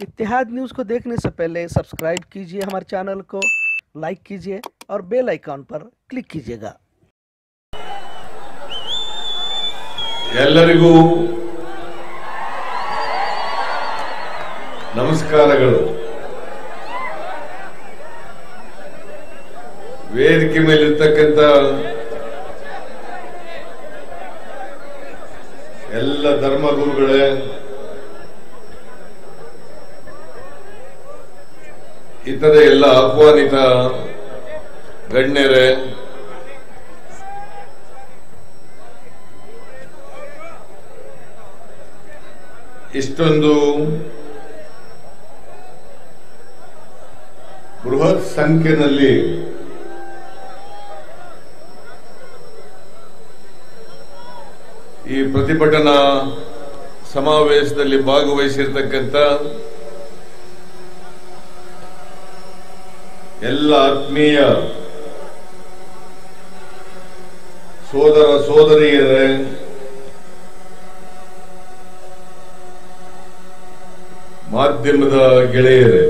इतिहाद news को देखने से पहले सब्सक्राइब कीजिए हमारे चैनल को लाइक कीजिए और बेल आइकॉन पर क्लिक कीजिएगा ಎಲ್ಲರಿಗೂ ನಮಸ್ಕಾರಗಳು ವೇದಿಕೆ ಮೇಲಿರ್ತಕ್ಕಂಥ ಎಲ್ಲ ಧರ್ಮಗುರುಗಳೇ ಇತರೆ ಎಲ್ಲ ಆಹ್ವಾನಿತ ಗಣ್ಯರೇ ಇಷ್ಟೊಂದು ಬೃಹತ್ ಸಂಖ್ಯೆಯಲ್ಲಿ ಈ ಪ್ರತಿಭಟನಾ ಸಮಾವೇಶದಲ್ಲಿ ಭಾಗವಹಿಸಿರ್ತಕ್ಕಂಥ ಎಲ್ಲ ಆತ್ಮೀಯ ಸೋದರ ಸೋದರಿಯರೇ ಮಾಧ್ಯಮದ ಗೆಳೆಯರೇ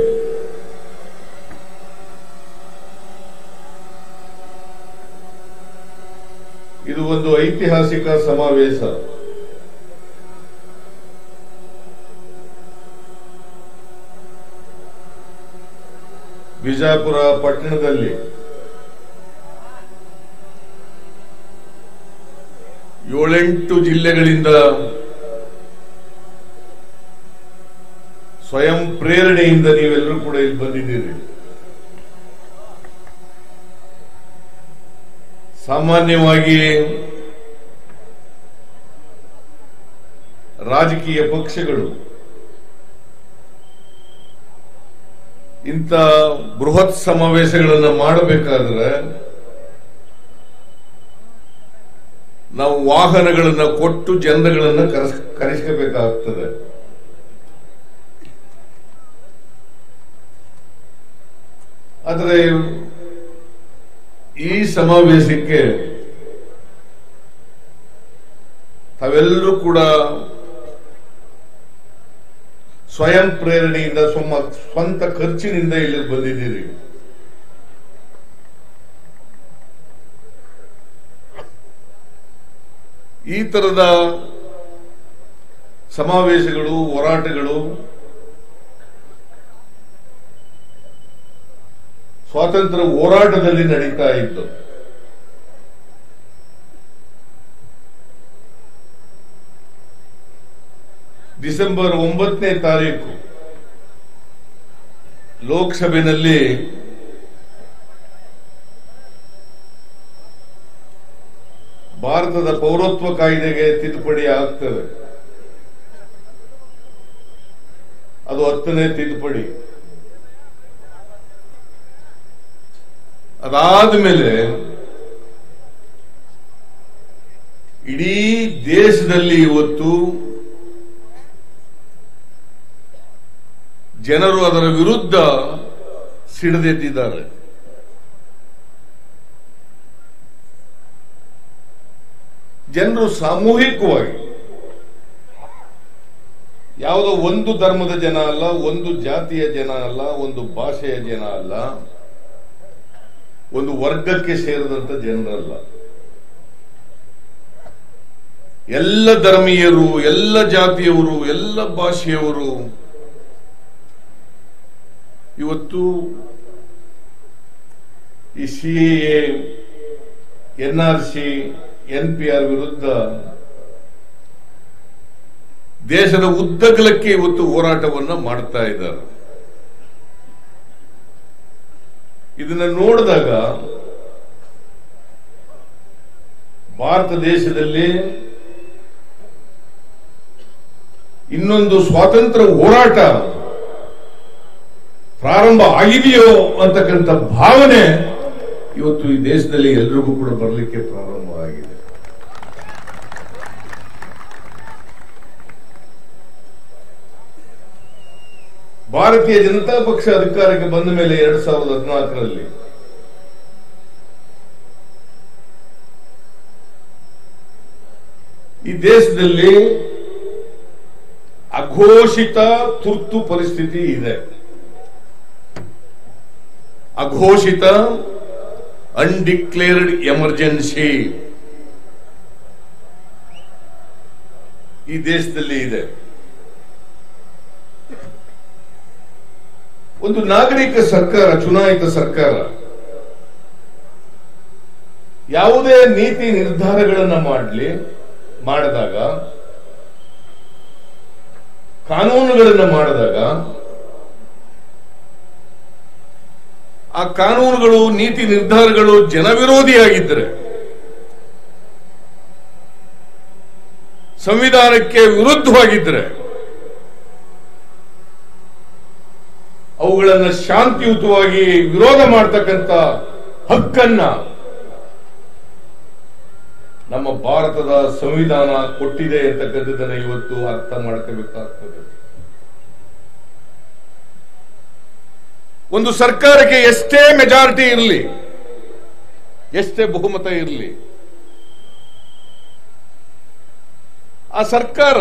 ಇದು ಒಂದು ಐತಿಹಾಸಿಕ ಸಮಾವೇಶ ಬಿಜಾಪುರ ಪಟ್ಟಣದಲ್ಲಿ ಏಳೆಂಟು ಜಿಲ್ಲೆಗಳಿಂದ ಸ್ವಯಂ ಪ್ರೇರಣೆಯಿಂದ ನೀವೆಲ್ಲರೂ ಕೂಡ ಇಲ್ಲಿ ಬಂದಿದ್ದೀರಿ ಸಾಮಾನ್ಯವಾಗಿ ರಾಜಕೀಯ ಪಕ್ಷಗಳು ಇಂಥ ಬೃಹತ್ ಸಮಾವೇಶಗಳನ್ನು ಮಾಡಬೇಕಾದ್ರೆ ನಾವು ವಾಹನಗಳನ್ನು ಕೊಟ್ಟು ಜನರುಗಳನ್ನು ಕರೆಸ್ ಕರೆಸ್ಕೋಬೇಕಾಗ್ತದೆ ಆದರೆ ಈ ಸಮಾವೇಶಕ್ಕೆ ತಾವೆಲ್ಲರೂ ಕೂಡ ಸ್ವಯಂ ಪ್ರೇರಣೆಯಿಂದ ಸ್ವ ಸ್ವಂತ ಖರ್ಚಿನಿಂದ ಇಲ್ಲಿ ಬಂದಿದ್ದೀರಿ ಈ ತರದ ಸಮಾವೇಶಗಳು ಹೋರಾಟಗಳು ಸ್ವಾತಂತ್ರ್ಯ ಹೋರಾಟದಲ್ಲಿ ನಡೀತಾ ಇತ್ತು ಡಿಸೆಂಬರ್ ಒಂಬತ್ತನೇ ತಾರೀಕು ಲೋಕಸಭೆಯಲ್ಲಿ ಭಾರತದ ಪೌರತ್ವ ಕಾಯ್ದೆಗೆ ತಿದ್ದುಪಡಿ ಆಗ್ತದೆ ಅದು ಹತ್ತನೇ ತಿದ್ದುಪಡಿ ಅದಾದ ಮೇಲೆ ಇಡೀ ದೇಶದಲ್ಲಿ ಇವತ್ತು ಜನರು ಅದರ ವಿರುದ್ಧ ಸಿಡಿದೆದ್ದಿದ್ದಾರೆ ಜನರು ಸಾಮೂಹಿಕವಾಗಿ ಯಾವುದೋ ಒಂದು ಧರ್ಮದ ಜನ ಅಲ್ಲ ಒಂದು ಜಾತಿಯ ಜನ ಅಲ್ಲ ಒಂದು ಭಾಷೆಯ ಜನ ಅಲ್ಲ ಒಂದು ವರ್ಗಕ್ಕೆ ಸೇರಿದಂತ ಜನರಲ್ಲ ಎಲ್ಲ ಧರ್ಮೀಯರು ಎಲ್ಲ ಜಾತಿಯವರು ಎಲ್ಲ ಭಾಷೆಯವರು ಇವತ್ತು ಈ C N R C N P R ವಿರುದ್ಧ ದೇಶದ ಉದ್ದಗಲಕ್ಕೆ ಇವತ್ತು ಹೋರಾಟವನ್ನ ಮಾಡ್ತಾ ಇದ್ದಾರೆ ಇದನ್ನ ನೋಡಿದಾಗ ಭಾರತ ದೇಶದಲ್ಲಿ ಇನ್ನೊಂದು ಸ್ವಾತಂತ್ರ್ಯ ಹೋರಾಟ ಪ್ರಾರಂಭ ಆಗಿದೆಯೋ ಅಂತಕ್ಕಂಥ ಭಾವನೆ ಇವತ್ತು ಈ ದೇಶದಲ್ಲಿ ಎಲ್ರಿಗೂ ಕೂಡ ಬರಲಿಕ್ಕೆ ಪ್ರಾರಂಭ ಆಗಿದೆ ಭಾರತೀಯ ಜನತಾ ಪಕ್ಷ ಅಧಿಕಾರಕ್ಕೆ ಬಂದ ಮೇಲೆ ಎರಡ್ ಸಾವಿರದ ಹದಿನಾಲ್ಕರಲ್ಲಿ ಈ ದೇಶದಲ್ಲಿ ಅಘೋಷಿತ ತುರ್ತು ಪರಿಸ್ಥಿತಿ ಇದೆ ಅಘೋಷಿತ ಅನ್ಡಿಕ್ಲೇರ್ಡ್ ಎಮರ್ಜೆನ್ಸಿ ಈ ದೇಶದಲ್ಲಿ ಇದೆ ಒಂದು ನಾಗರಿಕ ಸರ್ಕಾರ ಚುನಾಯಿತ ಸರ್ಕಾರ ಯಾವುದೇ ನೀತಿ ನಿರ್ಧಾರಗಳನ್ನ ಮಾಡಲಿ ಮಾಡಿದಾಗ ಕಾನೂನುಗಳನ್ನ ಮಾಡಿದಾಗ ಆ ಕಾನೂನುಗಳು ನೀತಿ ನಿರ್ಧಾರಗಳು ಜನವಿರೋಧಿಯಾಗಿದ್ದರೆ ಸಂವಿಧಾನಕ್ಕೆ ವಿರುದ್ಧವಾಗಿದ್ದರೆ ಅವುಗಳನ್ನು ಶಾಂತಿಯುತವಾಗಿ ವಿರೋಧ ಮಾಡತಕ್ಕಂತ ಹಕ್ಕನ್ನ ನಮ್ಮ ಭಾರತದ ಸಂವಿಧಾನ ಕೊಟ್ಟಿದೆ ಅಂತಕ್ಕಂಥದ್ದನ್ನ ಇವತ್ತು ಅರ್ಥ ಮಾಡ್ಕೋಬೇಕಾಗ್ತದೆ ಒಂದು ಸರ್ಕಾರಕ್ಕೆ ಎಷ್ಟೇ ಮೆಜಾರಿಟಿ ಇರಲಿ ಎಷ್ಟೇ ಬಹುಮತ ಇರಲಿ ಆ ಸರ್ಕಾರ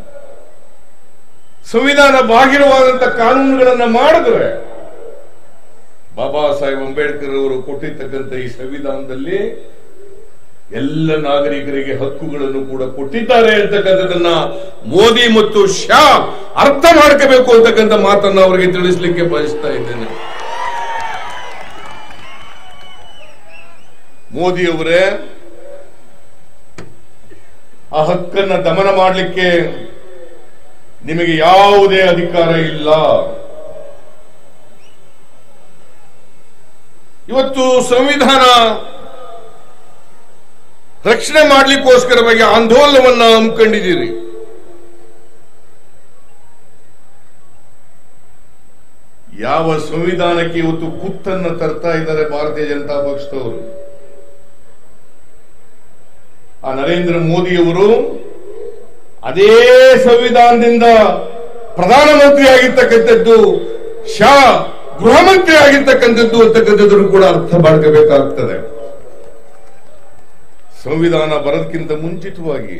ಸಂವಿಧಾನ ಬಾಹಿರವಾದಂತ ಕಾನೂನುಗಳನ್ನ ಮಾಡಿದ್ರೆ ಬಾಬಾ ಸಾಹೇಬ್ ಅಂಬೇಡ್ಕರ್ ಅವರು ಕೊಟ್ಟಿರ್ತಕ್ಕಂಥ ಈ ಸಂವಿಧಾನದಲ್ಲಿ ಎಲ್ಲ ನಾಗರಿಕರಿಗೆ ಹಕ್ಕುಗಳನ್ನು ಕೂಡ ಕೊಟ್ಟಿದ್ದಾರೆ ಅಂತಕ್ಕಂಥದ್ದನ್ನ ಮೋದಿ ಮತ್ತು ಶಾ ಅರ್ಥ ಮಾಡ್ಕೋಬೇಕು ಅಂತಕ್ಕಂಥ ಮಾತನ್ನ ಅವರಿಗೆ ತಿಳಿಸ್ಲಿಕ್ಕೆ ಬಯಸ್ತಾ ಇದ್ದೇನೆ ಮೋದಿ ಅವರೇ ಆ ಹಕ್ಕನ್ನ ದಮನ ಮಾಡಲಿಕ್ಕೆ ನಿಮಗೆ ಯಾವುದೇ ಅಧಿಕಾರ ಇಲ್ಲ ಇವತ್ತು ಸಂವಿಧಾನ ರಕ್ಷಣೆ ಮಾಡಲಿಕ್ಕೋಸ್ಕರವಾಗಿ ಆಂದೋಲನವನ್ನ ಹಮ್ಮಿಕೊಂಡಿದ್ದೀರಿ ಯಾವ ಸಂವಿಧಾನಕ್ಕೆ ಇವತ್ತು ಕುತ್ತನ್ನ ತರ್ತಾ ಇದ್ದಾರೆ ಭಾರತೀಯ ಜನತಾ ಪಕ್ಷದವರು ಆ ನರೇಂದ್ರ ಮೋದಿಯವರು ಅದೇ ಸಂವಿಧಾನದಿಂದ ಪ್ರಧಾನಮಂತ್ರಿ ಆಗಿರ್ತಕ್ಕಂಥದ್ದು ಶಾ ಗೃಹ ಮಂತ್ರಿ ಆಗಿರ್ತಕ್ಕಂಥದ್ದು ಅಂತಕ್ಕಂಥದ್ದನ್ನು ಕೂಡ ಅರ್ಥ ಮಾಡ್ಕೋಬೇಕಾಗ್ತದೆ ಸಂವಿಧಾನ ಬರೋದಕ್ಕಿಂತ ಮುಂಚಿತವಾಗಿ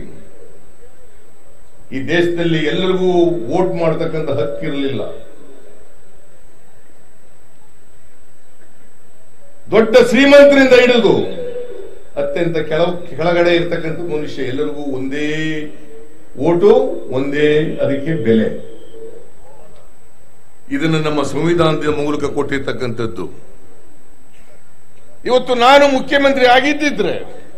ಈ ದೇಶದಲ್ಲಿ ಎಲ್ಲರಿಗೂ ವೋಟ್ ಮಾಡತಕ್ಕಂಥ ಹಕ್ಕಿರಲಿಲ್ಲ ದೊಡ್ಡ ಶ್ರೀಮಂತರಿಂದ ಹಿಡಿದು ಅತ್ಯಂತ ಕೆಲವು ಕೆಳಗಡೆ ಇರ್ತಕ್ಕಂಥ ಮನುಷ್ಯ ಎಲ್ಲರಿಗೂ ಒಂದೇ ಓಟು ಒಂದೇ ಅದಕ್ಕೆ ಬೆಲೆ ಇದನ್ನು ನಮ್ಮ ಸಂವಿಧಾನದ ಮೂಲಕ ಕೊಟ್ಟಿರ್ತಕ್ಕಂಥದ್ದು ಇವತ್ತು ನಾನು ಮುಖ್ಯಮಂತ್ರಿ ಆಗಿದ್ದಿದ್ರೆ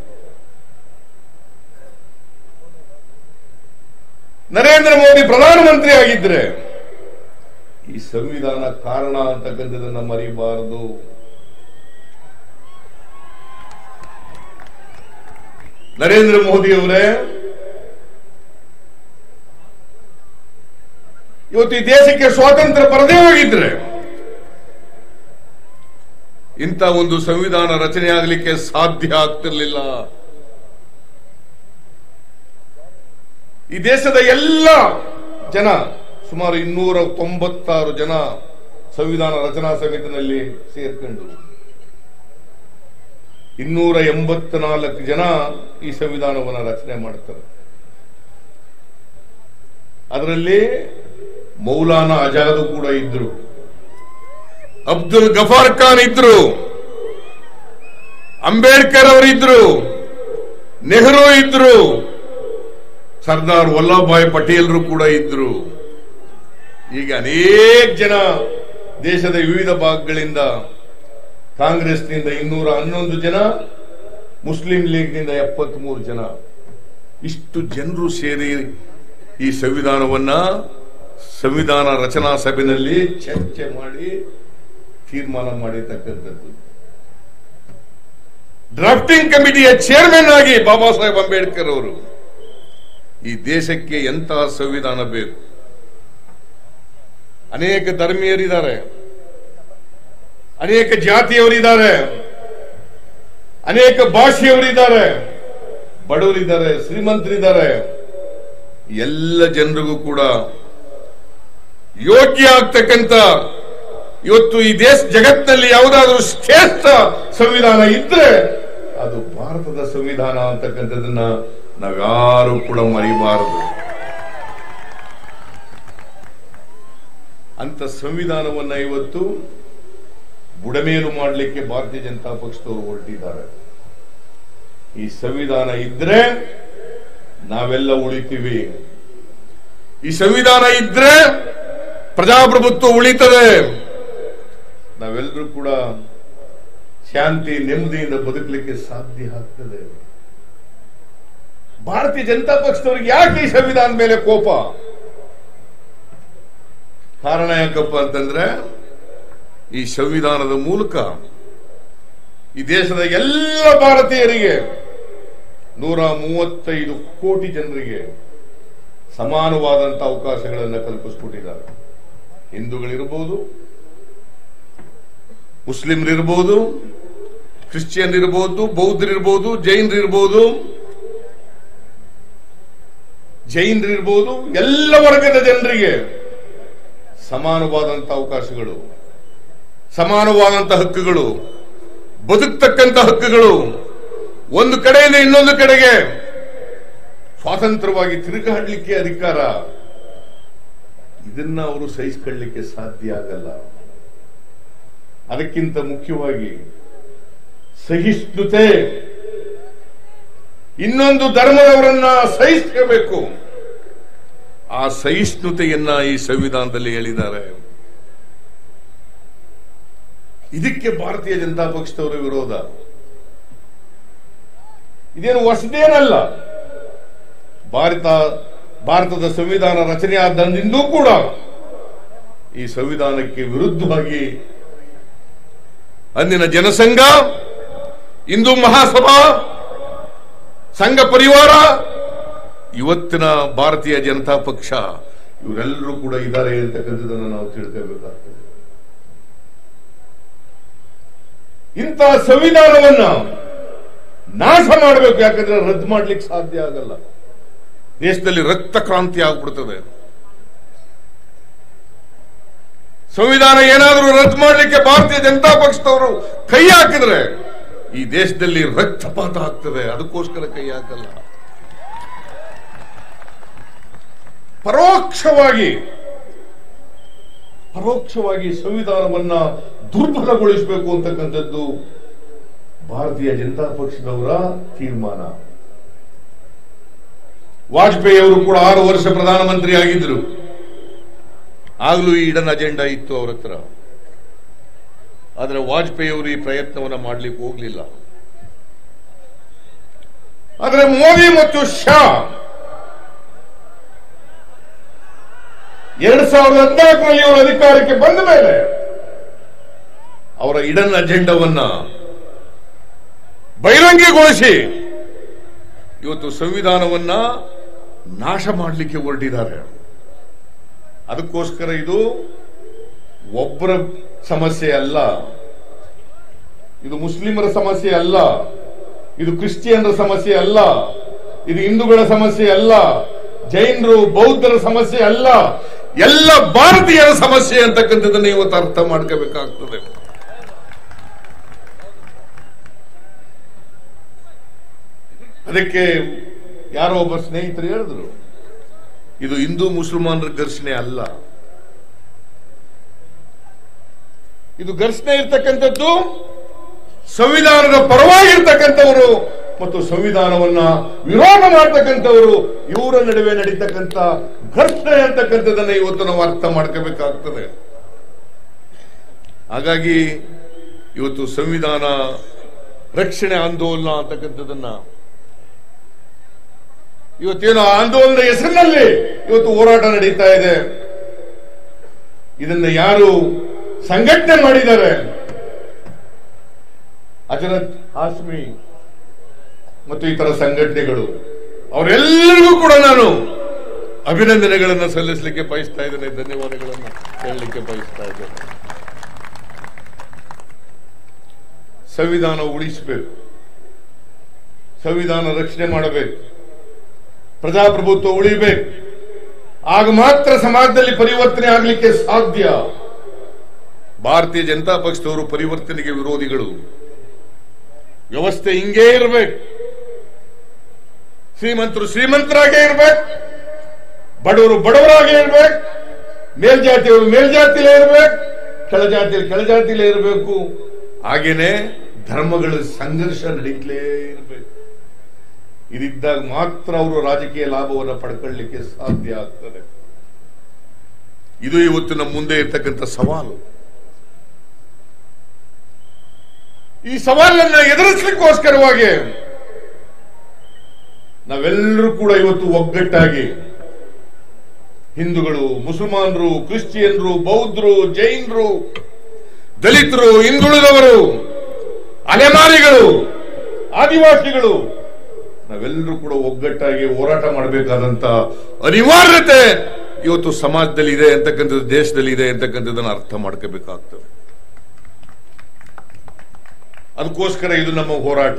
ನರೇಂದ್ರ ಮೋದಿ ಪ್ರಧಾನಮಂತ್ರಿ ಆಗಿದ್ರೆ ಈ ಸಂವಿಧಾನ ಕಾರಣ ಅಂತಕ್ಕಂಥದನ್ನ ಮರಿಬಾರದು ನರೇಂದ್ರ ಮೋದಿ ಅವರೇ ಇವತ್ತು ಈ ದೇಶಕ್ಕೆ ಸ್ವಾತಂತ್ರ್ಯ ಬರದೇ ಹೋಗಿದ್ರೆ ಇಂಥ ಒಂದು ಸಂವಿಧಾನ ರಚನೆ ಆಗಲಿಕ್ಕೆ ಸಾಧ್ಯ ಆಗ್ತಿರ್ಲಿಲ್ಲ ಈ ದೇಶದ ಎಲ್ಲ ಜನ ಸುಮಾರು ಇನ್ನೂರ ತೊಂಬತ್ತಾರು ಜನ ಸಂವಿಧಾನ ರಚನಾ ಸಮಿತಿನಲ್ಲಿ ಸೇರ್ಕೊಂಡು ಇನ್ನೂರ ಎಂಬತ್ನಾಲ್ಕು ಜನ ಈ ಸಂವಿಧಾನವನ್ನು ರಚನೆ ಮಾಡ್ತಾರೆ ಅದರಲ್ಲಿ ಮೌಲಾನಾ ಆಜಾದ್ ಕೂಡ ಇದ್ರು ಅಬ್ದುಲ್ ಗಫಾರ್ ಖಾನ್ ಇದ್ರು ಅಂಬೇಡ್ಕರ್ ಅವರಿದ್ರು ನೆಹರು ಇದ್ರು ಸರ್ದಾರ್ ವಲ್ಲಭಭಾಯ್ ಪಟೇಲ್ರು ಕೂಡ ಇದ್ರು ಈಗ ಅನೇಕ ಜನ ದೇಶದ ವಿವಿಧ ಭಾಗಗಳಿಂದ ಕಾಂಗ್ರೆಸ್ನಿಂದ ಇನ್ನೂರ ಹನ್ನೊಂದು ಜನ ಮುಸ್ಲಿಂ ಲೀಗ್ನಿಂದ ಎಪ್ಪತ್ಮೂರು ಜನ ಇಷ್ಟು ಜನರು ಸೇರಿ ಈ ಸಂವಿಧಾನವನ್ನ ಸಂವಿಧಾನ ರಚನಾ ಸಭೆಯಲ್ಲಿ ಚರ್ಚೆ ಮಾಡಿ ತೀರ್ಮಾನ ಮಾಡಿರ್ತಕ್ಕಂಥದ್ದು ಡ್ರಾಫ್ಟಿಂಗ್ ಕಮಿಟಿಯ ಚೇರ್ಮನ್ ಆಗಿ ಬಾಬಾ ಸಾಹೇಬ್ ಅಂಬೇಡ್ಕರ್ ಅವರು ಈ ದೇಶಕ್ಕೆ ಎಂತಹ ಸಂವಿಧಾನ ಬೇಕು ಅನೇಕ ಧರ್ಮೀಯರಿದ್ದಾರೆ ಅನೇಕ ಜಾತಿಯವರಿದ್ದಾರೆ ಅನೇಕ ಭಾಷೆಯವರಿದ್ದಾರೆ ಬಡವರಿದ್ದಾರೆ ಶ್ರೀಮಂತರಿದ್ದಾರೆ ಎಲ್ಲ ಜನರಿಗೂ ಕೂಡ ಯೋಗ್ಯ ಆಗ್ತಕ್ಕಂಥ ಇವತ್ತು ಈ ದೇಶ ಜಗತ್ತಿನಲ್ಲಿ ಯಾವುದಾದ್ರೂ ಶ್ರೇಷ್ಠ ಸಂವಿಧಾನ ಇದ್ರೆ ಅದು ಭಾರತದ ಸಂವಿಧಾನ ಅಂತಕ್ಕಂಥದ್ದನ್ನ ನಾವ್ಯಾರು ಕೂಡ ಮರಿಬಾರದು ಅಂತ ಸಂವಿಧಾನವನ್ನ ಇವತ್ತು ಬುಡಮೇಲು ಮಾಡಲಿಕ್ಕೆ ಭಾರತೀಯ ಜನತಾ ಪಕ್ಷದವರು ಹೊರಟಿದ್ದಾರೆ ಈ ಸಂವಿಧಾನ ಇದ್ರೆ ನಾವೆಲ್ಲ ಉಳಿತೀವಿ ಈ ಸಂವಿಧಾನ ಇದ್ರೆ ಪ್ರಜಾಪ್ರಭುತ್ವ ಉಳಿತದೆ ನಾವೆಲ್ಲರೂ ಕೂಡ ಶಾಂತಿ ನೆಮ್ಮದಿಯಿಂದ ಬದುಕಲಿಕ್ಕೆ ಸಾಧ್ಯ ಆಗ್ತದೆ ಭಾರತೀಯ ಜನತಾ ಪಕ್ಷದವರಿಗೆ ಯಾಕೆ ಈ ಸಂವಿಧಾನದ ಮೇಲೆ ಕೋಪ ಕಾರಣ ಯಾಕಪ್ಪ ಅಂತಂದ್ರೆ ಈ ಸಂವಿಧಾನದ ಮೂಲಕ ಈ ದೇಶದ ಎಲ್ಲ ಭಾರತೀಯರಿಗೆ ನೂರ ಮೂವತ್ತೈದು ಕೋಟಿ ಜನರಿಗೆ ಸಮಾನವಾದಂತಹ ಅವಕಾಶಗಳನ್ನು ಕಲ್ಪಿಸ್ಕೊಟ್ಟಿದ್ದಾರೆ ಹಿಂದೂಗಳಿರ್ಬೋದು ಮುಸ್ಲಿಮ್ರಿರ್ಬೋದು ಕ್ರಿಶ್ಚಿಯನ್ ಇರ್ಬೋದು ಬೌದ್ಧರಿರ್ಬೋದು ಜೈನರಿರ್ಬೋದು ಜೈನರಿರ್ಬೋದು ಎಲ್ಲ ವರ್ಗದ ಜನರಿಗೆ ಸಮಾನವಾದಂಥ ಅವಕಾಶಗಳು ಸಮಾನವಾದಂಥ ಹಕ್ಕುಗಳು ಬದುಕ್ತಕ್ಕಂಥ ಹಕ್ಕುಗಳು ಒಂದು ಕಡೆಯಿಂದ ಇನ್ನೊಂದು ಕಡೆಗೆ ಸ್ವಾತಂತ್ರ್ಯವಾಗಿ ತಿರುಗಾಡಲಿಕ್ಕೆ ಅಧಿಕಾರ ಇದನ್ನ ಅವರು ಸಹಿಸಿಕೊಳ್ಳಲಿಕ್ಕೆ ಸಾಧ್ಯ ಆಗಲ್ಲ ಅದಕ್ಕಿಂತ ಮುಖ್ಯವಾಗಿ ಸಹಿಷ್ಣುತೆ ಇನ್ನೊಂದು ಧರ್ಮದವರನ್ನ ಸಹಿಸ್ಕೋಬೇಕು ಆ ಸಹಿಷ್ಣುತೆಯನ್ನ ಈ ಸಂವಿಧಾನದಲ್ಲಿ ಹೇಳಿದ್ದಾರೆ ಇದಕ್ಕೆ ಭಾರತೀಯ ಜನತಾ ಪಕ್ಷದವರ ವಿರೋಧ ಇದೇನು ಹೊಸದೇನಲ್ಲ ಭಾರತ ಭಾರತದ ಸಂವಿಧಾನ ರಚನೆ ಆದಂದಿಂದೂ ಕೂಡ ಈ ಸಂವಿಧಾನಕ್ಕೆ ವಿರುದ್ಧವಾಗಿ ಅಂದಿನ ಜನಸಂಘ ಹಿಂದೂ ಮಹಾಸಭಾ ಸಂಘ ಪರಿವಾರ ಇವತ್ತಿನ ಭಾರತೀಯ ಜನತಾ ಪಕ್ಷ ಇವರೆಲ್ಲರೂ ಕೂಡ ಇದ್ದಾರೆ ಅಂತಕ್ಕಂಥದ್ದನ್ನು ನಾವು ತಿಳ್ಕೋಬೇಕಾಗ್ತದೆ ಇಂಥ ಸಂವಿಧಾನವನ್ನ ನಾಶ ಮಾಡಬೇಕು ಯಾಕಂದ್ರೆ ರದ್ದು ಮಾಡ್ಲಿಕ್ಕೆ ಸಾಧ್ಯ ಆಗಲ್ಲ ದೇಶದಲ್ಲಿ ರಕ್ತ ಕ್ರಾಂತಿ ಆಗ್ಬಿಡ್ತದೆ ಸಂವಿಧಾನ ಏನಾದರೂ ರದ್ದು ಮಾಡಲಿಕ್ಕೆ ಭಾರತೀಯ ಜನತಾ ಪಕ್ಷದವರು ಕೈ ಹಾಕಿದ್ರೆ ಈ ದೇಶದಲ್ಲಿ ರಕ್ತಪಾತ ಆಗ್ತದೆ ಅದಕ್ಕೋಸ್ಕರ ಕೈ ಹಾಕಲ್ಲ ಪರೋಕ್ಷವಾಗಿ ಪರೋಕ್ಷವಾಗಿ ಸಂವಿಧಾನವನ್ನ ದುರ್ಬಲಗೊಳಿಸಬೇಕು ಅಂತಕ್ಕಂಥದ್ದು ಭಾರತೀಯ ಜನತಾ ಪಕ್ಷದವರ ತೀರ್ಮಾನ ವಾಜಪೇಯಿ ಅವರು ಕೂಡ ಆರು ವರ್ಷ ಪ್ರಧಾನಮಂತ್ರಿ ಆಗಿದ್ರು ಆಗಲೂ ಈ ಇಡನ್ ಅಜೆಂಡಾ ಇತ್ತು ಅವ್ರ ಹತ್ರ ಆದರೆ ವಾಜಪೇಯಿ ಅವರು ಈ ಪ್ರಯತ್ನವನ್ನ ಮಾಡ್ಲಿಕ್ಕೆ ಹೋಗ್ಲಿಲ್ಲ ಆದರೆ ಮೋದಿ ಮತ್ತು ಶಾ ಎರಡ್ ಸಾವಿರದ ಹದಿನಾಲ್ಕರಲ್ಲಿ ಅವರು ಅಧಿಕಾರಕ್ಕೆ ಬಂದ ಮೇಲೆ ಅವರ ಇಡನ್ ಅಜೆಂಡವನ್ನ ಬಹಿರಂಗಗೊಳಿಸಿ ಇವತ್ತು ಸಂವಿಧಾನವನ್ನ ನಾಶ ಮಾಡಲಿಕ್ಕೆ ಹೊರಟಿದ್ದಾರೆ ಅದಕ್ಕೋಸ್ಕರ ಇದು ಒಬ್ಬರ ಸಮಸ್ಯೆ ಅಲ್ಲ ಇದು ಮುಸ್ಲಿಮರ ಸಮಸ್ಯೆ ಅಲ್ಲ ಇದು ಕ್ರಿಶ್ಚಿಯನ್ರ ಸಮಸ್ಯೆ ಅಲ್ಲ ಇದು ಹಿಂದೂಗಳ ಸಮಸ್ಯೆ ಅಲ್ಲ ಜೈನರು ಬೌದ್ಧರ ಸಮಸ್ಯೆ ಅಲ್ಲ ಎಲ್ಲ ಭಾರತೀಯರ ಸಮಸ್ಯೆ ಅಂತಕ್ಕಂಥದ್ದನ್ನ ಇವತ್ತು ಅರ್ಥ ಮಾಡ್ಕೋಬೇಕಾಗ್ತದೆ ಅದಕ್ಕೆ ಯಾರೋ ಒಬ್ಬ ಸ್ನೇಹಿತರು ಹೇಳಿದ್ರು ಇದು ಹಿಂದೂ ಮುಸಲ್ಮಾನರ ಘರ್ಷಣೆ ಅಲ್ಲ ಇದು ಘರ್ಷಣೆ ಇರ್ತಕ್ಕಂಥದ್ದು ಸಂವಿಧಾನದ ಪರವಾಗಿರ್ತಕ್ಕಂಥವರು ಮತ್ತು ಸಂವಿಧಾನವನ್ನ ವಿರೋಧ ಮಾಡ್ತಕ್ಕಂಥವರು ಇವರ ನಡುವೆ ನಡೀತಕ್ಕಂಥ ಘರ್ಷಣೆ ಅಂತಕ್ಕಂಥದ್ದನ್ನ ಇವತ್ತು ನಾವು ಅರ್ಥ ಮಾಡ್ಕೋಬೇಕಾಗ್ತದೆ ಹಾಗಾಗಿ ಇವತ್ತು ಸಂವಿಧಾನ ರಕ್ಷಣೆ ಆಂದೋಲನ ಅಂತಕ್ಕಂಥದ್ದನ್ನ ಇವತ್ತೇನು ಆಂದೋಲನದ ಹೆಸರಿನಲ್ಲಿ ಇವತ್ತು ಹೋರಾಟ ನಡೀತಾ ಇದೆ ಇದನ್ನ ಯಾರು ಸಂಘಟನೆ ಮಾಡಿದ್ದಾರೆ ಅಜರತ್ ಹಾಸ್ಮಿ ಮತ್ತು ಇತರ ಸಂಘಟನೆಗಳು ಅವರೆಲ್ಲರಿಗೂ ಕೂಡ ನಾನು ಅಭಿನಂದನೆಗಳನ್ನು ಸಲ್ಲಿಸಲಿಕ್ಕೆ ಬಯಸ್ತಾ ಇದ್ದೇನೆ ಧನ್ಯವಾದಗಳನ್ನು ಹೇಳಲಿಕ್ಕೆ ಬಯಸ್ತಾ ಇದ್ದೇನೆ ಸಂವಿಧಾನ ಉಳಿಸಬೇಕು ಸಂವಿಧಾನ ರಕ್ಷಣೆ ಮಾಡಬೇಕು ಪ್ರಜಾಪ್ರಭುತ್ವ ಉಳಿಬೇಕು ಆಗ ಮಾತ್ರ ಸಮಾಜದಲ್ಲಿ ಪರಿವರ್ತನೆ ಆಗಲಿಕ್ಕೆ ಸಾಧ್ಯ ಭಾರತೀಯ ಜನತಾ ಪಕ್ಷದವರು ಪರಿವರ್ತನೆಗೆ ವಿರೋಧಿಗಳು ವ್ಯವಸ್ಥೆ ಹಿಂಗೇ ಇರಬೇಕು ಶ್ರೀಮಂತರು ಶ್ರೀಮಂತರಾಗೇ ಇರ್ಬೇಕು ಬಡವರು ಬಡವರಾಗೇ ಇರ್ಬೇಕು ಮೇಲ್ಜಾತಿಯವರು ಮೇಲ್ಜಾತಿಲೇ ಇರಬೇಕು ಕೆಳಜಾತಿಯಲ್ಲಿ ಕೆಳಜಾತಿಲೇ ಇರಬೇಕು ಹಾಗೇನೆ ಧರ್ಮಗಳ ಸಂಘರ್ಷ ನಡೀತಲೇ ಇರಬೇಕು ಇದಿದ್ದಾಗ ಮಾತ್ರ ಅವರು ರಾಜಕೀಯ ಲಾಭವನ್ನು ಪಡ್ಕೊಳ್ಳಿಕ್ಕೆ ಸಾಧ್ಯ ಆಗ್ತದೆ ಇದು ಇವತ್ತು ನಮ್ಮ ಮುಂದೆ ಇರ್ತಕ್ಕಂಥ ಸವಾಲು ಈ ಸವಾಲನ್ನ ಎದುರಿಸಲಿಕ್ಕೋಸ್ಕರವಾಗಿ ನಾವೆಲ್ಲರೂ ಕೂಡ ಇವತ್ತು ಒಗ್ಗಟ್ಟಾಗಿ ಹಿಂದೂಗಳು ಮುಸಲ್ಮಾನರು ಕ್ರಿಶ್ಚಿಯನ್ರು ಬೌದ್ಧರು ಜೈನರು ದಲಿತರು ಹಿಂದುಳಿದವರು ಅಲೆಮಾರಿಗಳು ಆದಿವಾಸಿಗಳು ನಾವೆಲ್ಲರೂ ಕೂಡ ಒಗ್ಗಟ್ಟಾಗಿ ಹೋರಾಟ ಮಾಡಬೇಕಾದಂತ ಅನಿವಾರ್ಯತೆ ಇವತ್ತು ಸಮಾಜದಲ್ಲಿ ಇದೆ ಅಂತಕ್ಕಂಥದ್ದು ದೇಶದಲ್ಲಿ ಇದೆ ಅಂತಕ್ಕಂಥದ್ದನ್ನು ಅರ್ಥ ಮಾಡ್ಕೋಬೇಕಾಗ್ತದೆ ಅದಕ್ಕೋಸ್ಕರ ಇದು ನಮ್ಮ ಹೋರಾಟ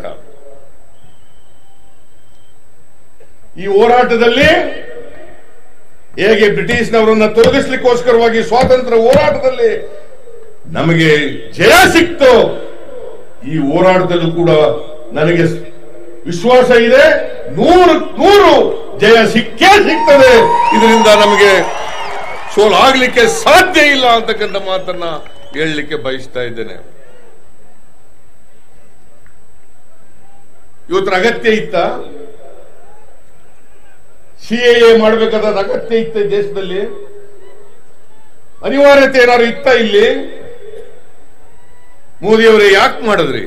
ಈ ಹೋರಾಟದಲ್ಲಿ ಹೇಗೆ ಬ್ರಿಟಿಷ್ನವರನ್ನ ತೊಲಗಿಸ್ಲಿಕ್ಕೋಸ್ಕರವಾಗಿ ಸ್ವಾತಂತ್ರ್ಯ ಹೋರಾಟದಲ್ಲಿ ನಮಗೆ ಜಯ ಸಿಕ್ತು ಈ ಹೋರಾಟದಲ್ಲೂ ಕೂಡ ನನಗೆ ವಿಶ್ವಾಸ ಇದೆ ನೂರು ನೂರು ಜಯ ಸಿಕ್ಕೇ ಸಿಗ್ತದೆ ಇದರಿಂದ ನಮಗೆ ಸೋಲಾಗ್ಲಿಕ್ಕೆ ಸಾಧ್ಯ ಇಲ್ಲ ಅಂತಕ್ಕಂಥ ಮಾತನ್ನ ಹೇಳಲಿಕ್ಕೆ ಬಯಸ್ತಾ ಇದ್ದೇನೆ ಇವತ್ತರ ಅಗತ್ಯ ಇತ್ತ ಸಿಎಎ ಮಾಡಬೇಕಾದ ಅಗತ್ಯ ಇತ್ತ ಈ ದೇಶದಲ್ಲಿ ಅನಿವಾರ್ಯತೆ ಏನಾದ್ರು ಇತ್ತ ಇಲ್ಲಿ ಮೋದಿಯವರೇ ಯಾಕೆ ಮಾಡಿದ್ರಿ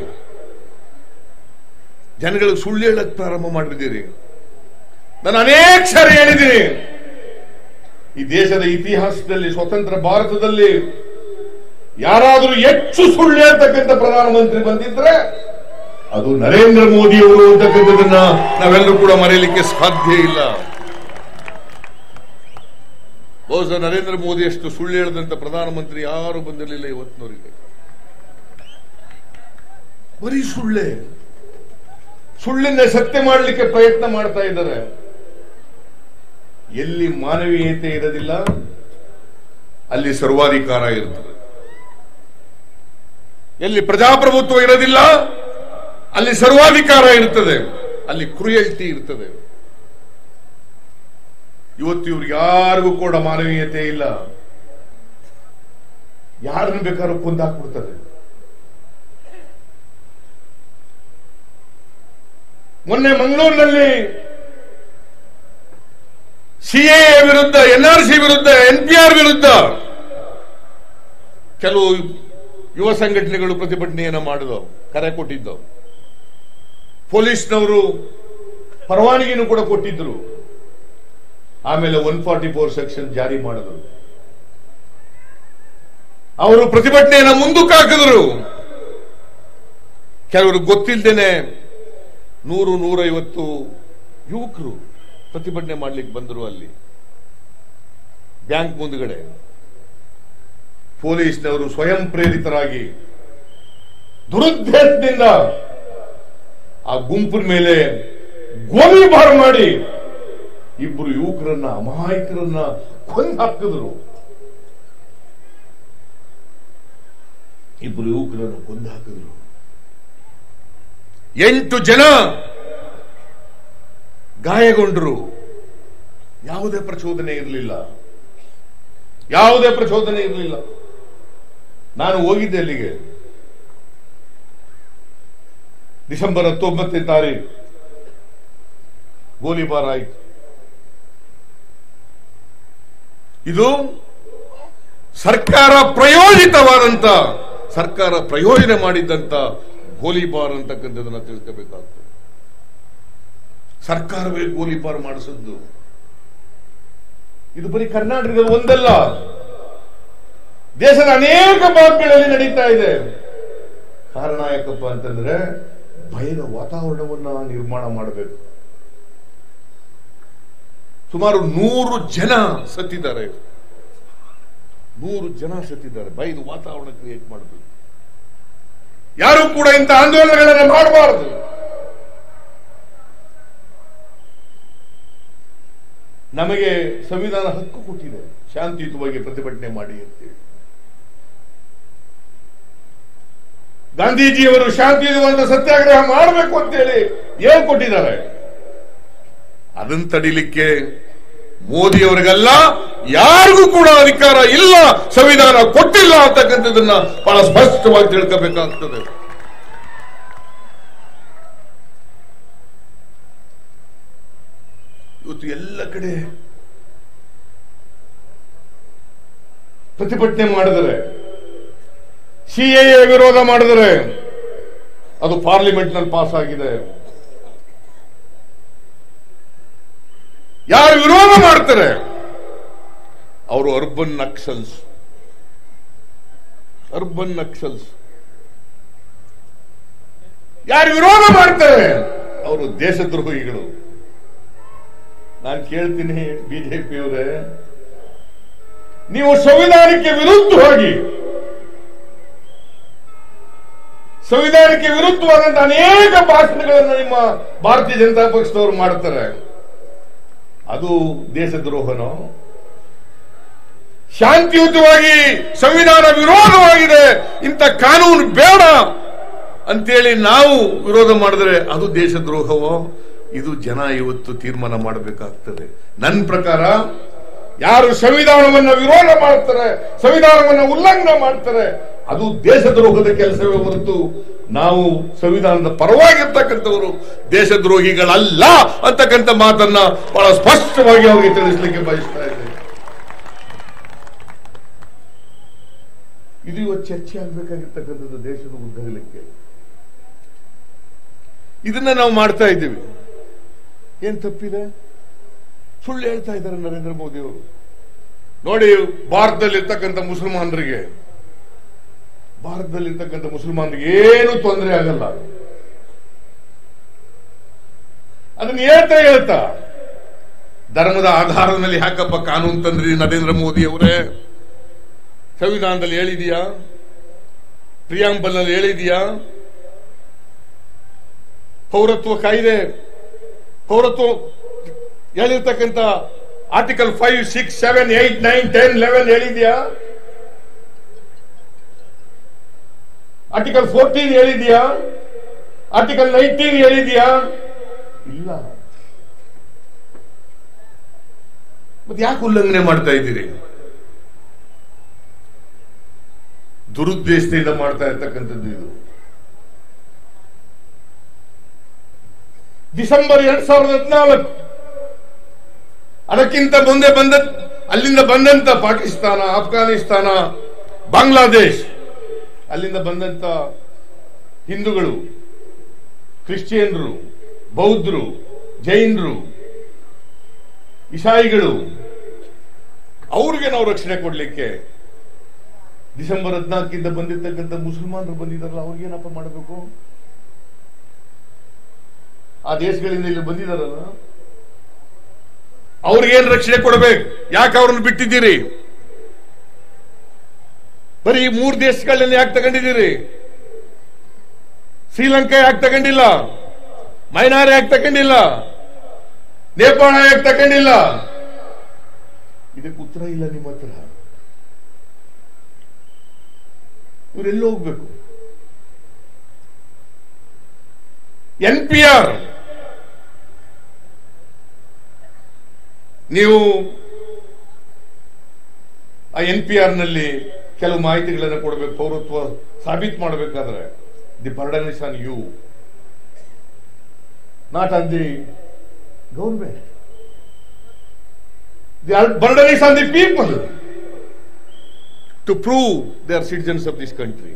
ಜನಗಳಿಗೆ ಸುಳ್ಳು ಹೇಳಕ್ ಪ್ರಾರಂಭ ಮಾಡಿದ್ದೀರಿ ನಾನು ಅನೇಕ ಸಾರಿ ಹೇಳಿದ್ದೀನಿ ಈ ದೇಶದ ಇತಿಹಾಸದಲ್ಲಿ ಸ್ವತಂತ್ರ ಭಾರತದಲ್ಲಿ ಯಾರಾದರೂ ಹೆಚ್ಚು ಸುಳ್ಳು ಹೇಳ್ತಕ್ಕಂಥ ಪ್ರಧಾನಮಂತ್ರಿ ಬಂದಿದ್ರೆ ಅದು ನರೇಂದ್ರ ಮೋದಿಯವರು ಅಂತಕ್ಕಂಥದನ್ನ ನಾವೆಲ್ಲರೂ ಕೂಡ ಮರೆಯಲಿಕ್ಕೆ ಸಾಧ್ಯ ಇಲ್ಲ ಬಹುಶಃ ನರೇಂದ್ರ ಮೋದಿ ಅಷ್ಟು ಸುಳ್ಳು ಹೇಳದಂತ ಪ್ರಧಾನಮಂತ್ರಿ ಯಾರು ಬಂದಿರಲಿಲ್ಲ ಇವತ್ತಿನವರಿಗೆ ಬರೀ ಸುಳ್ಳೆ ಸುಳ್ಳಿಂದ ಸತ್ಯ ಮಾಡಲಿಕ್ಕೆ ಪ್ರಯತ್ನ ಮಾಡ್ತಾ ಇದ್ದಾರೆ ಎಲ್ಲಿ ಮಾನವೀಯತೆ ಇರೋದಿಲ್ಲ ಅಲ್ಲಿ ಸರ್ವಾಧಿಕಾರ ಇರ್ತದೆ ಎಲ್ಲಿ ಪ್ರಜಾಪ್ರಭುತ್ವ ಇರೋದಿಲ್ಲ ಅಲ್ಲಿ ಸರ್ವಾಧಿಕಾರ ಇರ್ತದೆ ಅಲ್ಲಿ ಕ್ರುಯಲ್ಟಿ ಇರ್ತದೆ ಇವತ್ತು ಇವ್ರಿಗೆ ಯಾರಿಗೂ ಕೂಡ ಮಾನವೀಯತೆ ಇಲ್ಲ ಯಾರನ್ನು ಬೇಕಾದ್ರೂ ಕೊಂದಾಕ್ಬಿಡ್ತಾರೆ ಮೊನ್ನೆ ಮಂಗಳೂರಿನಲ್ಲಿ ಸಿಎ ವಿರುದ್ಧ ಎನ್ಆರ್ಸಿ ವಿರುದ್ಧ ಎನ್ಪಿಆರ್ ವಿರುದ್ಧ ಕೆಲವು ಯುವ ಸಂಘಟನೆಗಳು ಪ್ರತಿಭಟನೆಯನ್ನ ಮಾಡಿದವು ಕರೆ ಕೊಟ್ಟಿದ್ದವು ಪೊಲೀಸ್ನವರು ಪರವಾನಗಿನೂ ಕೂಡ ಕೊಟ್ಟಿದ್ರು ಆಮೇಲೆ ಒನ್ ಫಾರ್ಟಿ ಫೋರ್ ಸೆಕ್ಷನ್ ಜಾರಿ ಮಾಡಿದ್ರು ಅವರು ಪ್ರತಿಭಟನೆಯನ್ನ ಮುಂದಕ್ಕೆ ಹಾಕಿದ್ರು ಕೆಲವರು ಗೊತ್ತಿಲ್ಲದೇನೆ ನೂರು ನೂರೈವತ್ತು ಯುವಕರು ಪ್ರತಿಭಟನೆ ಮಾಡ್ಲಿಕ್ಕೆ ಬಂದರು ಅಲ್ಲಿ ಬ್ಯಾಂಕ್ ಮುಂದುಗಡೆ ಪೊಲೀಸ್ನವರು ಸ್ವಯಂ ಪ್ರೇರಿತರಾಗಿ ದುರುದ್ದೇಶದಿಂದ ಆ ಗುಂಪಿನ ಮೇಲೆ ಗೋಲಿಬಾರ್ ಮಾಡಿ ಇಬ್ಬರು ಯುವಕರನ್ನ ಅಮಾಯಕರನ್ನ ಕೊಂದು ಹಾಕಿದ್ರು ಇಬ್ಬರು ಯುವಕರನ್ನು ಕೊಂದು ಹಾಕಿದ್ರು ಎಂಟು ಜನ ಗಾಯಗೊಂಡರು ಯಾವುದೇ ಪ್ರಚೋದನೆ ಇರಲಿಲ್ಲ ಯಾವುದೇ ಪ್ರಚೋದನೆ ಇರಲಿಲ್ಲ ನಾನು ಹೋಗಿದ್ದೆ ಅಲ್ಲಿಗೆ ಡಿಸೆಂಬರ್ ಹತ್ತೊಂಬತ್ತನೇ ತಾರೀಕು ಗೋಲಿಬಾರ್ ಆಯಿತು ಇದು ಸರ್ಕಾರ ಪ್ರಯೋಜಿತವಾದಂತ ಸರ್ಕಾರ ಪ್ರಯೋಜನೆ ಮಾಡಿದ್ದಂತ ಗೋಲಿಬಾರ್ ಅಂತಕ್ಕಂಥದನ್ನ ತಿಳ್ಕೋಬೇಕಾಗ್ತದೆ ಸರ್ಕಾರವೇ ಗೋಲಿಬಾರ್ ಮಾಡಿಸಿದ್ದು ಇದು ಬರೀ ಕರ್ನಾಟಕದಲ್ಲಿ ಒಂದಲ್ಲ ದೇಶದ ಅನೇಕ ಭಾಗಗಳಲ್ಲಿ ನಡೀತಾ ಇದೆ ಕಾರಣ ಯಾಕಪ್ಪ ಅಂತಂದ್ರೆ ಭಯದ ವಾತಾವರಣವನ್ನ ನಿರ್ಮಾಣ ಮಾಡಬೇಕು ಸುಮಾರು ನೂರು ಜನ ಸತ್ತಿದ್ದಾರೆ ನೂರು ಜನ ಸತ್ತಿದ್ದಾರೆ ಭಯದ ವಾತಾವರಣ ಕ್ರಿಯೇಟ್ ಮಾಡಬೇಕು ಯಾರು ಕೂಡ ಇಂಥ ಆಂದೋಲನಗಳನ್ನು ಮಾಡಬಾರದು ನಮಗೆ ಸಂವಿಧಾನ ಹಕ್ಕು ಕೊಟ್ಟಿದೆ ಶಾಂತಿಯುತವಾಗಿ ಪ್ರತಿಭಟನೆ ಮಾಡಿ ಅಂತೇಳಿ ಗಾಂಧೀಜಿಯವರು ಶಾಂತಿಯುತವಾದ ಸತ್ಯಾಗ್ರಹ ಮಾಡಬೇಕು ಅಂತೇಳಿ ಏನ್ ಕೊಟ್ಟಿದ್ದಾರೆ ಅದನ್ನ ತಡಿಲಿಕ್ಕೆ ಮೋದಿಯವರಿಗೆಲ್ಲ ಯಾರಿಗೂ ಕೂಡ ಅಧಿಕಾರ ಇಲ್ಲ ಸಂವಿಧಾನ ಕೊಟ್ಟಿಲ್ಲ ಅಂತಕ್ಕಂಥದ್ದನ್ನ ಬಹಳ ಸ್ಪಷ್ಟವಾಗಿ ತಿಳ್ಕೋಬೇಕಾಗ್ತದೆ ಇವತ್ತು ಎಲ್ಲ ಕಡೆ ಪ್ರತಿಭಟನೆ ಮಾಡಿದರೆ ಸಿಎ ವಿರೋಧ ಮಾಡಿದರೆ ಅದು ಪಾರ್ಲಿಮೆಂಟ್ ನಲ್ಲಿ ಪಾಸ್ ಆಗಿದೆ ಯಾರು ವಿರೋಧ ಮಾಡ್ತಾರೆ ಅವರು ಅರ್ಬನ್ ನಕ್ಸಲ್ಸ್ ಅರ್ಬನ್ ನಕ್ಸಲ್ಸ್ ಯಾರು ವಿರೋಧ ಮಾಡ್ತಾರೆ ಅವರು ದೇಶದ್ರೋಹಿಗಳು ನಾನು ಕೇಳ್ತೀನಿ ಬಿಜೆಪಿಯವರೇ ನೀವು ಸಂವಿಧಾನಕ್ಕೆ ವಿರುದ್ಧವಾಗಿ ಸಂವಿಧಾನಕ್ಕೆ ವಿರುದ್ಧವಾದಂತಹ ಅನೇಕ ಭಾಷಣಗಳನ್ನು ನಿಮ್ಮ ಭಾರತೀಯ ಜನತಾ ಪಕ್ಷದವರು ಮಾಡ್ತಾರೆ ಅದು ದೇಶದ್ರೋಹನೋ ಶಾಂತಿಯುತವಾಗಿ ಸಂವಿಧಾನ ವಿರೋಧವಾಗಿದೆ ಇಂಥ ಕಾನೂನು ಬೇಡ ಅಂತೇಳಿ ನಾವು ವಿರೋಧ ಮಾಡಿದ್ರೆ ಅದು ದೇಶದ್ರೋಹವೋ ಇದು ಜನ ಇವತ್ತು ತೀರ್ಮಾನ ಮಾಡಬೇಕಾಗ್ತದೆ ನನ್ನ ಪ್ರಕಾರ ಯಾರು ಸಂವಿಧಾನವನ್ನ ವಿರೋಧ ಮಾಡ್ತಾರೆ ಸಂವಿಧಾನವನ್ನ ಉಲ್ಲಂಘನೆ ಮಾಡ್ತಾರೆ ಅದು ದೇಶದ್ರೋಹದ ಕೆಲಸವೇ ಹೊರತು ನಾವು ಸಂವಿಧಾನದ ಪರವಾಗಿರ್ತಕ್ಕಂಥವರು ದೇಶದ್ರೋಹಿಗಳಲ್ಲ ಅಂತಕ್ಕಂಥ ಮಾತನ್ನ ಬಹಳ ಸ್ಪಷ್ಟವಾಗಿ ಅವರಿಗೆ ತಿಳಿಸ್ಲಿಕ್ಕೆ ಬಯಸ್ತಾ ಇದ್ದೇನೆ ಇದು ಇವತ್ತು ಚರ್ಚೆ ಆಗ್ಬೇಕಾಗಿರ್ತಕ್ಕಂಥದ್ದು ದೇಶದ ಉದ್ದಗಲಿಕ್ಕೆ ಇದನ್ನ ನಾವು ಮಾಡ್ತಾ ಇದ್ದೀವಿ ಏನ್ ತಪ್ಪಿದೆ ಸುಳ್ಳು ಹೇಳ್ತಾ ಇದ್ದಾರೆ ನರೇಂದ್ರ ಮೋದಿ ಅವರು ನೋಡಿ ಭಾರತದಲ್ಲಿರ್ತಕ್ಕಂಥ ಮುಸಲ್ಮಾನರಿಗೆ ಭಾರತದಲ್ಲಿರ್ತಕ್ಕಂಥ ಮುಸಲ್ಮಾನರಿಗೆ ಏನು ತೊಂದರೆ ಆಗಲ್ಲ ಅದನ್ನ ಹೇಳ್ತಾ ಹೇಳ್ತಾ ಧರ್ಮದ ಆಧಾರದ ಮೇಲೆ ಯಾಕಪ್ಪ ಕಾನೂನು ತಂದ್ರಿ ನರೇಂದ್ರ ಮೋದಿ ಅವರೇ ಸಂವಿಧಾನದಲ್ಲಿ ಹೇಳಿದೀಯಾ ಪ್ರಿಯಾಂಬಲ್ ನಲ್ಲಿ ಹೇಳಿದೀಯಾ ಪೌರತ್ವ ಕಾಯ್ದೆ ಪೌರತ್ವ ಹೇಳಿರ್ತಕ್ಕಂಥ article five six seven eight nine ten eleven ಹೇಳಿದ್ಯಾ ಆರ್ಟಿಕಲ್ ಫೋರ್ಟೀನ್ ಹೇಳಿದ್ಯಾ ಆರ್ಟಿಕಲ್ ನೈನ್ಟೀನ್ ಹೇಳಿದ್ಯಾ ಇಲ್ಲ ಮತ್ತೆ ಯಾಕೆ ಉಲ್ಲಂಘನೆ ಮಾಡ್ತಾ ಇದ್ದೀರಿ ದುರುದ್ದೇಶದಿಂದ ಮಾಡ್ತಾ ಇರ್ತಕ್ಕಂಥದ್ದು ಇದು ಡಿಸೆಂಬರ್ ಎರಡ್ ಸಾವಿರದ ಹದಿನಾಲ್ಕು ಅದಕ್ಕಿಂತ ಮುಂದೆ ಬಂದ ಅಲ್ಲಿಂದ ಬಂದಂತ ಪಾಕಿಸ್ತಾನ ಅಫ್ಘಾನಿಸ್ತಾನ ಬಾಂಗ್ಲಾದೇಶ್ ಅಲ್ಲಿಂದ ಬಂದಂತ ಹಿಂದೂಗಳು ಕ್ರಿಶ್ಚಿಯನ್ರು ಬೌದ್ಧರು ಜೈನರು ಇಸಾಯಿಗಳು ಅವ್ರಿಗೆ ನಾವು ರಕ್ಷಣೆ ಕೊಡ್ಲಿಕ್ಕೆ ಡಿಸೆಂಬರ್ ಹದಿನಾಲ್ಕಿಂದ ಬಂದಿರ್ತಕ್ಕಂಥ ಮುಸಲ್ಮಾನರು ಬಂದಿದ್ದಾರಲ್ಲ ಅವ್ರಿಗೇನಪ್ಪ ಮಾಡಬೇಕು ಆ ದೇಶಗಳಿಂದ ಇಲ್ಲಿ ಬಂದಿದಾರಲ್ಲ ಅವ್ರಿಗೇನ್ ರಕ್ಷಣೆ ಕೊಡಬೇಕು ಯಾಕೆ ಅವ್ರನ್ನ ಬಿಟ್ಟಿದ್ದೀರಿ ಬರೀ ಮೂರು ದೇಶಗಳನ್ನ ಯಾಕೆ ತಗೊಂಡಿದ್ದೀರಿ ಶ್ರೀಲಂಕಾ ಯಾಕೆ ತಗೊಂಡಿಲ್ಲ ಮೈನಾರ್ ಯಾಕೆ ತಗೊಂಡಿಲ್ಲ ನೇಪಾಳ ಯಾಕೆ ತಗೊಂಡಿಲ್ಲ ಇದಕ್ಕೆ ಉತ್ತರ ಇಲ್ಲ ನಿಮ್ಮ ಹತ್ರ ಇವರೆಲ್ಲ ಹೋಗ್ಬೇಕು ಎನ್ ಪಿ ಆರ್ ನೀವು ಆ ಎನ್ ಪಿ ಆರ್ ನಲ್ಲಿ ಕೆಲವು ಮಾಹಿತಿಗಳನ್ನು ಕೊಡಬೇಕು ಪೌರತ್ವ ಸಾಬೀತು ಮಾಡಬೇಕಾದ್ರೆ the burden is on you not on the government the burden is on the people to prove they are citizens of this country